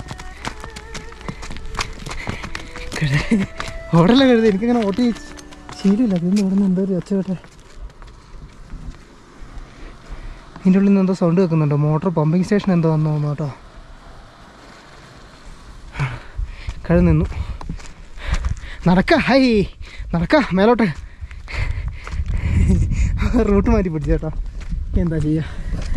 കഴുത ഓടല്ല കഴുത എനിക്കിങ്ങനെ ഓട്ടി ശീലമില്ല അതിന് ഇവിടെ നിന്ന് എന്തോ ഒരു ഒച്ച കേട്ടെ ഇതിൻ്റെ ഉള്ളിൽ നിന്ന് എന്തോ സൗണ്ട് കേൾക്കുന്നുണ്ട് മോട്ടോർ പമ്പിങ് സ്റ്റേഷൻ എന്തോ വന്നു തോന്നുന്നു കേട്ടോ കഴ നിന്നു നടക്ക ഹൈ നടക്ക മേലോട്ട് റൂട്ട് മാറ്റി പിടിച്ചു കേട്ടോ എന്താ ചെയ്യുക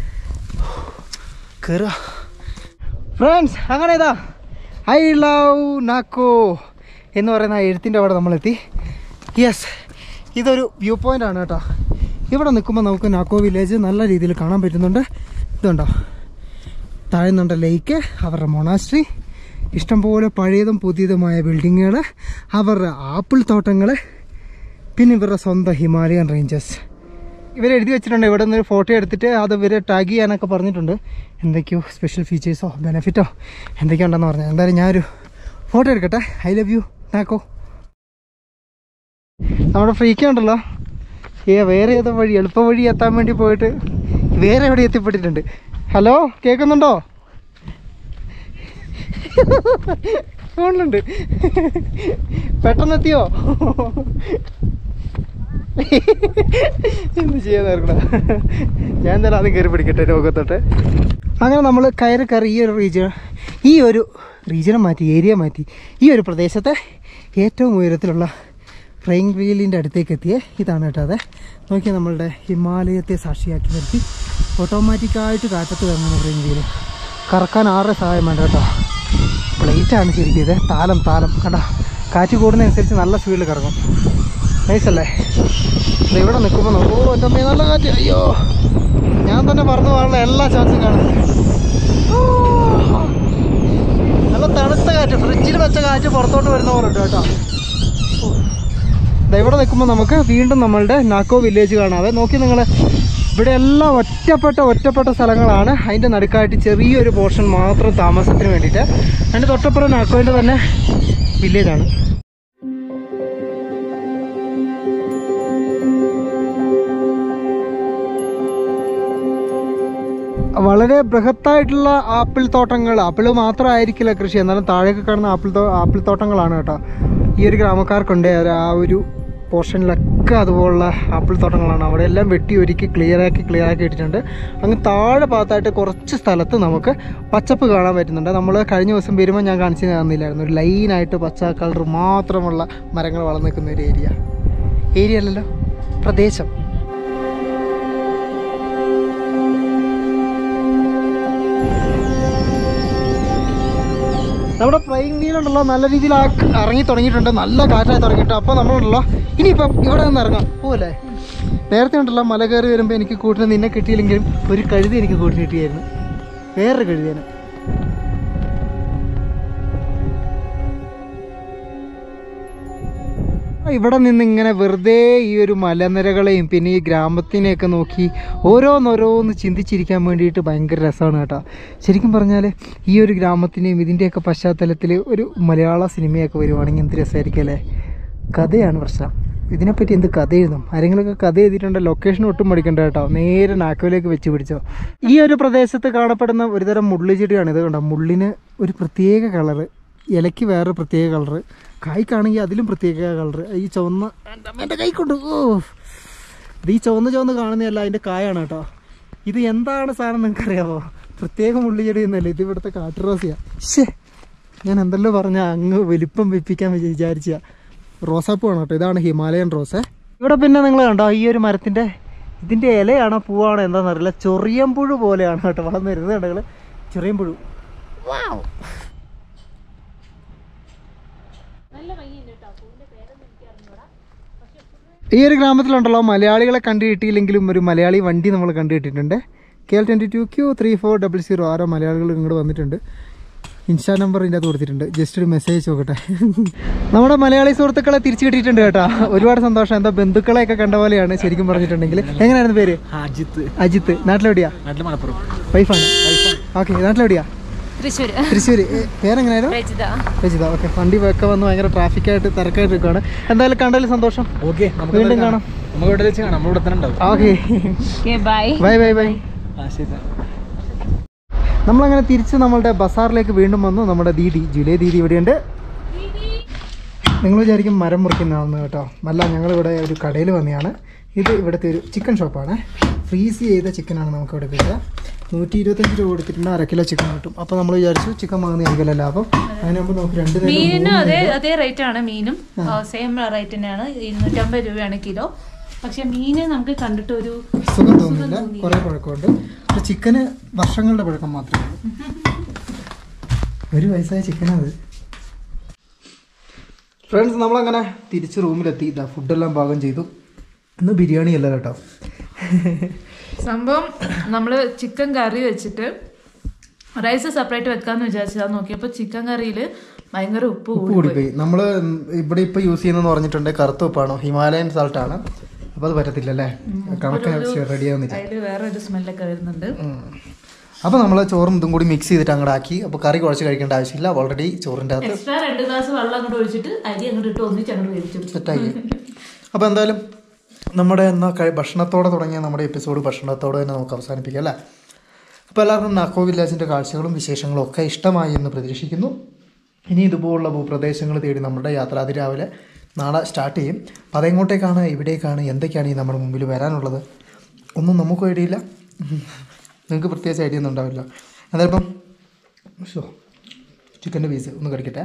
കയറുക ഫ്രണ്ട്സ് അങ്ങനെ ഇതാ ഐ ലവ് നാക്കോ എന്ന് പറയുന്ന ആ എഴുത്തിൻ്റെ അവിടെ നമ്മളെത്തി യെസ് ഇതൊരു വ്യൂ പോയിൻ്റ് ആണ് കേട്ടോ ഇവിടെ നിൽക്കുമ്പോൾ നമുക്ക് നാക്കോ വില്ലേജ് നല്ല രീതിയിൽ കാണാൻ പറ്റുന്നുണ്ട് ഇതുണ്ടോ താഴ്ന്നുണ്ട് ലേക്ക് അവരുടെ മൊണാസ്ട്രി ഇഷ്ടംപോലെ പഴയതും പുതിയതുമായ ബിൽഡിങ്ങുകൾ അവരുടെ ആപ്പിൾ തോട്ടങ്ങൾ പിന്നെ ഇവരുടെ സ്വന്തം ഹിമാലയൻ റേഞ്ചസ് ഇവർ എഴുതി വെച്ചിട്ടുണ്ട് ഇവിടെ നിന്ന് ഫോട്ടോ എടുത്തിട്ട് അത് ഇവർ ടാഗ് ചെയ്യാനൊക്കെ പറഞ്ഞിട്ടുണ്ട് എന്തൊക്കെയോ സ്പെഷ്യൽ ഫീച്ചേഴ്സോ ബെനിഫിറ്റോ എന്തൊക്കെയോ ഉണ്ടെന്ന് പറഞ്ഞു എന്തായാലും ഞാനൊരു ഫോട്ടോ എടുക്കട്ടെ ഐ ലവ് യു നാക്കോ നമ്മുടെ ഫ്രീക്ക് ഉണ്ടല്ലോ ഏ വേറെ ഏതോ വഴി എളുപ്പ വഴി എത്താൻ വേണ്ടി പോയിട്ട് വേറെ എവിടെ എത്തിപ്പെട്ടിട്ടുണ്ട് ഹലോ കേൾക്കുന്നുണ്ടോ ഫോണിലുണ്ട് പെട്ടെന്നെത്തിയോ എന്ത് ചെയ്യാൻ നേർക്കടാ ഞാൻ എന്തായാലും ആദ്യം കയറി പിടിക്കട്ടെ രോഗത്തോട്ട് അങ്ങനെ നമ്മൾ കയറി കയറി ഈ ഒരു റീജിയൻ ഈ ഒരു റീജിയനെ മാറ്റി ഏരിയ മാറ്റി ഈ ഒരു പ്രദേശത്തെ ഏറ്റവും ഉയരത്തിലുള്ള ഫ്ലൈങ് വീലിൻ്റെ അടുത്തേക്ക് എത്തിയേ ഇതാണ് കേട്ടോ അതെ നോക്കിയാൽ നമ്മളുടെ ഹിമാലയത്തെ സാക്ഷിയാക്കി നിർത്തി ഓട്ടോമാറ്റിക്കായിട്ട് കാറ്റത്ത് കറങ്ങുന്ന ഫ്ലൈങ് വീല് കറക്കാൻ ആരുടെ സഹായം വേണ്ട കേട്ടോ പ്ലേറ്റാണ് ശരിക്കും ഇത് താലം താലം കണ്ട കാറ്റ് കൂടുന്നതനുസരിച്ച് നല്ല സ്പീഡിൽ കറങ്ങും നൈസല്ലേ ദേ ഇവിടെ നിൽക്കുമ്പോൾ നമുക്ക് ഓ എൻ്റെ അമ്മേ നല്ല കാറ്റ് അയ്യോ ഞാൻ തന്നെ പറന്നു പോകാനുള്ള എല്ലാ ചാൻസും കാണുന്നു ഓ, നല്ല തണുത്ത കാറ്റ് ഫ്രിഡ്ജിൽ വെച്ച കാറ്റ് പുറത്തോട്ട് വരുന്ന പോലെ ഉണ്ട് കേട്ടോ ഓ. ദേ ഇവിടെ നിൽക്കുമ്പോൾ നമുക്ക് വീണ്ടും നമ്മളുടെ നാക്കോ വില്ലേജ് കാണാതെ നോക്കി നിങ്ങൾ ഇവിടെ എല്ലാം ഒറ്റപ്പെട്ട ഒറ്റപ്പെട്ട സ്ഥലങ്ങളാണ് അതിൻ്റെ നടുക്കായിട്ട് ചെറിയൊരു പോർഷൻ മാത്രം താമസത്തിന് വേണ്ടിയിട്ട് അതിൻ്റെ തൊട്ടപ്പുറം നാക്കോൻ്റെ തന്നെ വില്ലേജാണ് വളരെ ബൃഹത്തായിട്ടുള്ള ആപ്പിൾ തോട്ടങ്ങൾ ആപ്പിൾ മാത്രമായിരിക്കില്ല കൃഷി എന്നാലും താഴേക്ക് കാണുന്ന ആപ്പിൾ തോ ആപ്പിൾ തോട്ടങ്ങളാണ് കേട്ടോ ഈ ഒരു ഗ്രാമക്കാർക്കുണ്ട് ഒരു ആ ഒരു പോർഷനിലൊക്കെ അതുപോലുള്ള ആപ്പിൾ തോട്ടങ്ങളാണ് അവിടെ എല്ലാം വെട്ടി ഒരുക്കി ക്ലിയറാക്കി ക്ലിയറാക്കി ഇട്ടിട്ടുണ്ട് അങ്ങ് താഴെ ഭാഗത്തായിട്ട് കുറച്ച് സ്ഥലത്ത് നമുക്ക് പച്ചപ്പ് കാണാൻ പറ്റുന്നുണ്ട് നമ്മൾ കഴിഞ്ഞ ദിവസം വരുമ്പോൾ ഞാൻ കാണിച്ചു തന്നില്ലായിരുന്നു ഒരു ലൈനായിട്ട് പച്ച കളർ മാത്രമുള്ള മരങ്ങൾ വളർന്നു നിൽക്കുന്ന ഒരു ഏരിയ ഏരിയ അല്ലല്ലോ പ്രദേശം നമ്മുടെ ഫ്ലൈങ് വീലുണ്ടല്ലോ നല്ല രീതിയിൽ ആ ഇറങ്ങി തുടങ്ങിയിട്ടുണ്ട് നല്ല കാറ്റായി തുടങ്ങിയിട്ട് അപ്പോൾ നമ്മളുണ്ടല്ലോ ഇനിയിപ്പം ഇവിടെ നിന്ന് ഇറങ്ങാം പോവല്ലേ നേരത്തെ ഉണ്ടല്ലോ മല കയറി വരുമ്പോൾ എനിക്ക് കൂട്ടിന് നിന്നെ കിട്ടിയില്ലെങ്കിലും ഒരു കഴുതി എനിക്ക് കൂട്ടിന് കിട്ടിയായിരുന്നു വേറൊരു കഴുതിയാണ് ഇവിടെ നിന്ന് ഇങ്ങനെ വെറുതെ ഈ ഒരു മലനിരകളെയും പിന്നെ ഈ ഗ്രാമത്തിനെയൊക്കെ നോക്കി ഓരോന്നോരോന്ന് ചിന്തിച്ചിരിക്കാൻ വേണ്ടിയിട്ട് ഭയങ്കര രസമാണ് കേട്ടോ ശരിക്കും പറഞ്ഞാൽ ഈ ഒരു ഗ്രാമത്തിനെയും ഇതിൻ്റെയൊക്കെ പശ്ചാത്തലത്തിൽ ഒരു മലയാള സിനിമയൊക്കെ വരുവാണെങ്കിൽ എന്ത് രസമായിരിക്കും അല്ലേ കഥയാണ് പ്രശ്നം ഇതിനെപ്പറ്റി എന്ത് കഥ എഴുതും ആരെങ്കിലുമൊക്കെ കഥ എഴുതിയിട്ടുണ്ട് ലൊക്കേഷൻ ഒട്ടും പഠിക്കണ്ട കേട്ടോ നേരെ നാക്കോയിലേക്ക് വെച്ച് പിടിച്ചോ ഈ ഒരു പ്രദേശത്ത് കാണപ്പെടുന്ന ഒരുതരം മുള്ളിച്ചെടിയാണ് ഇത് കണ്ടോ മുള്ളിന് ഒരു പ്രത്യേക കളറ് ഇലയ്ക്ക് വേറെ പ്രത്യേക കളറ് കായ്ക്കാണെങ്കിൽ അതിലും പ്രത്യേക കളറ് ഈ ചുവന്ന എൻ്റെ കൈ കൊണ്ട് ഓ ഇത് ഈ ചുവന്ന് ചുവന്ന് കാണുന്നതല്ല അതിൻ്റെ കായാണ് കേട്ടോ ഇത് എന്താണ് സാധനം നിങ്ങൾക്കറിയാമോ പ്രത്യേകം ഉള്ളിച്ചെടി എന്നല്ല ഇത് ഇവിടുത്തെ കാട്ടുറോസിയാണ് ശേ ഞാൻ എന്തെല്ലോ പറഞ്ഞ അങ്ങ് വലിപ്പം വെപ്പിക്കാൻ വിചാരിച്ച റോസാപ്പൂ ആണ് കേട്ടോ ഇതാണ് ഹിമാലയൻ റോസേ ഇവിടെ പിന്നെ നിങ്ങൾ കണ്ടോ ഈ ഒരു മരത്തിൻ്റെ ഇതിൻ്റെ ഇലയാണോ പൂവാണോ എന്താണെന്നറിയില്ല ചൊറിയമ്പുഴു പോലെയാണ് കേട്ടോ വളർന്നു വരുന്നത് കണ്ടോ നിങ്ങൾ ചൊറിയമ്പുഴു വാവ് ഈ ഒരു ഗ്രാമത്തിലുണ്ടല്ലോ മലയാളികളെ കണ്ടു കിട്ടിയില്ലെങ്കിലും ഒരു മലയാളി വണ്ടി നമ്മൾ കണ്ടു കിട്ടിയിട്ടുണ്ട് K L twenty two Q three four double zero ആരോ മലയാളികൾ ഇങ്ങോട്ട് വന്നിട്ടുണ്ട് ഇൻസ്റ്റാ നമ്പർ ഇതിൻ്റെ അകത്ത് കൊടുത്തിട്ടുണ്ട് ജസ്റ്റ് ഒരു മെസ്സേജ് നോക്കട്ടെ നമ്മുടെ മലയാളി സുഹൃത്തുക്കളെ തിരിച്ചു കിട്ടിയിട്ടുണ്ട് കേട്ടോ ഒരുപാട് സന്തോഷം എന്താ ബന്ധുക്കളെയൊക്കെ കണ്ട പോലെയാണ് ശരിക്കും പറഞ്ഞിട്ടുണ്ടെങ്കിൽ എങ്ങനെയായിരുന്നു പേര് അജിത്ത് അജിത്ത് നാട്ടിലെവിടെയാ നാട്ടിൽ മലപ്പുറം വൈഫാണ് ഓക്കെ നാട്ടിലെവിടെയാ തൃശ്ശൂർ തൃശ്ശൂർ പേരെങ്ങനെയായിരുന്നു രചിത ഓക്കെ വണ്ടി ഒക്കെ വന്ന് ഭയങ്കര ട്രാഫിക്കായിട്ട് തിരക്കായിട്ട് നിൽക്കുകയാണ് എന്തായാലും കണ്ടതിൽ സന്തോഷം ഓക്കെ വീണ്ടും കാണാം നമുക്ക് ഇവിടെ വെച്ച് കാണാം നമ്മൾ ഇവിടെ തന്നെ ഉണ്ടാവും okay bye bye bye bye ആ ശരി നമ്മളങ്ങനെ തിരിച്ച് നമ്മളുടെ ബസാറിലേക്ക് വീണ്ടും വന്നു നമ്മുടെ ദീദി ജൂലൈ ദീദി ഇവിടെയുണ്ട് നിങ്ങൾ വിചാരിക്കും മരം മുറിക്കുന്നതാണെന്ന് കേട്ടോ അല്ല ഞങ്ങളിവിടെ ഒരു കടയിൽ വന്നതാണ് ഇത് ഇവിടുത്തെ ഒരു ചിക്കൻ ഷോപ്പാണ് ഫ്രീസ് ചെയ്ത ചിക്കനാണ് നമുക്ക് ഇവിടെ കിട്ടുക നൂറ്റി ഇരുപത്തഞ്ച് രൂപ കൊടുത്തിട്ടുണ്ട് അര കിലോ ചിക്കൻ കിട്ടും അപ്പോൾ നമ്മൾ വിചാരിച്ചു ചിക്കൻ വാങ്ങുന്നതായിരിക്കുമല്ലോ ലാഭം അതിനാകുമ്പോൾ നമുക്ക് രണ്ട് നേരം മീനിനും അതേ അതേ റേറ്റ് ആണ് മീനും സെയിം റേറ്റ് തന്നെയാണ് ഇരുന്നൂറ്റമ്പത് രൂപയാണ് കിലോ പക്ഷെ മീന് നമുക്ക് കണ്ടിട്ട് ഒരു സുഖം തോന്നുന്നില്ല കുറേ പഴക്കമുണ്ട് പക്ഷെ ചിക്കന് വർഷങ്ങളുടെ പഴക്കം മാത്രമേ ഉള്ളൂ ഒരു വയസ്സായ ചിക്കനത് ഫ്രണ്ട്സ് നമ്മളങ്ങനെ തിരിച്ച് റൂമിലെത്തി ഇതാ ഫുഡെല്ലാം പാകം ചെയ്തു ഇന്ന് ബിരിയാണി അല്ല കേട്ടോ സംഭവം നമ്മൾ ചിക്കൻ കറി വെച്ചിട്ട് റൈസ് സെപ്പറേറ്റ് വെക്കാന്ന് വിചാരിച്ചതാ നോക്കിയപ്പോൾ ചിക്കൻ കറിയിൽ ഭയങ്കര ഉപ്പ് ഉപ്പ് കൂടിപ്പോയി നമ്മൾ ഇവിടെ ഇപ്പോൾ യൂസ് ചെയ്യുന്നതെന്ന് പറഞ്ഞിട്ടുണ്ട് കറുത്ത ഉപ്പാണോ ഹിമാലയൻ സാൾട്ട് ആണ് അപ്പോൾ അത് പറ്റത്തില്ല അല്ലേ കണക്ക് റെഡിയാവുന്നില്ല അതിൽ വേറെ ഒരു സ്മെല്ലൊക്കെ വരുന്നുണ്ട് അപ്പോൾ നമ്മൾ ചോറും ഇതും കൂടി മിക്സ് ചെയ്തിട്ട് അങ്ങോട്ട് ആക്കി അപ്പോൾ കറി കുഴച്ച് കഴിക്കേണ്ട ആവശ്യമില്ല ഓൾറെഡി ചോറിൻ്റെ അകത്ത് എക്സ്ട്രാ രണ്ട് ഗ്ലാസ് വെള്ളം അങ്ങോട്ട് ഒഴിച്ചിട്ട് അരി അങ്ങോട്ട് ഇട്ട് ഒന്നിച്ച് അങ്ങോട്ട് വേവിച്ചെടുത്തു സെറ്റായി അപ്പോൾ എന്തായാലും നമ്മുടെ എന്നാ കഴി ഭക്ഷണത്തോടെ തുടങ്ങിയ നമ്മുടെ എപ്പിസോഡ് ഭക്ഷണത്തോടെ തന്നെ നമുക്ക് അവസാനിപ്പിക്കാം അല്ലേ അപ്പോൾ എല്ലാവർക്കും നാക്കോ വില്ലേജിൻ്റെ കാഴ്ചകളും വിശേഷങ്ങളും ഒക്കെ ഇഷ്ടമായി എന്ന് പ്രതീക്ഷിക്കുന്നു ഇനി ഇതുപോലുള്ള ഭൂപ്രദേശങ്ങൾ തേടി നമ്മുടെ യാത്ര അതിരാവിലെ നാളെ സ്റ്റാർട്ട് ചെയ്യും അപ്പോൾ അതെങ്ങോട്ടേക്കാണ് എവിടേക്കാണ് എന്തൊക്കെയാണ് ഈ നമ്മുടെ മുമ്പിൽ വരാനുള്ളത് ഒന്നും നമുക്കും ഐഡിയ ഇല്ല നിങ്ങൾക്ക് പ്രത്യേകിച്ച് ഐഡിയ ഒന്നും ഉണ്ടാവില്ല എന്തായാലും ഷോ ചിക്കൻ്റെ പീസ് ഒന്ന് കടിക്കട്ടെ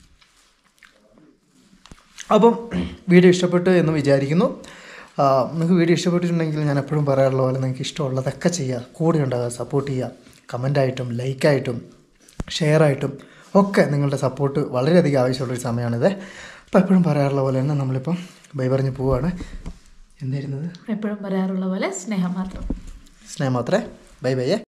അപ്പം വീഡിയോ ഇഷ്ടപ്പെട്ടു എന്ന് വിചാരിക്കുന്നു ആ, നിങ്ങൾക്ക് വീഡിയോ ഇഷ്ടപ്പെട്ടിട്ടുണ്ടെങ്കിൽ ഞാൻ എപ്പോഴും പറയാറുള്ള പോലെ നിങ്ങൾക്ക് ഇഷ്ടമുള്ളതൊക്കെ ചെയ്യുക കൂടെ ഉണ്ടാകുക സപ്പോർട്ട് ചെയ്യുക കമൻ്റായിട്ടും ലൈക്കായിട്ടും ഷെയറായിട്ടും ഒക്കെ നിങ്ങളുടെ സപ്പോർട്ട് വളരെയധികം ആവശ്യമുള്ളൊരു സമയമാണിത് അപ്പോൾ എപ്പോഴും പറയാറുള്ള പോലെ തന്നെ നമ്മളിപ്പം ബൈ പറഞ്ഞ് പോവുകയാണ് എന്തായിരുന്നത് എപ്പോഴും പറയാറുള്ള പോലെ സ്നേഹം മാത്രം സ്നേഹം മാത്രമേ ബൈ ബൈയേ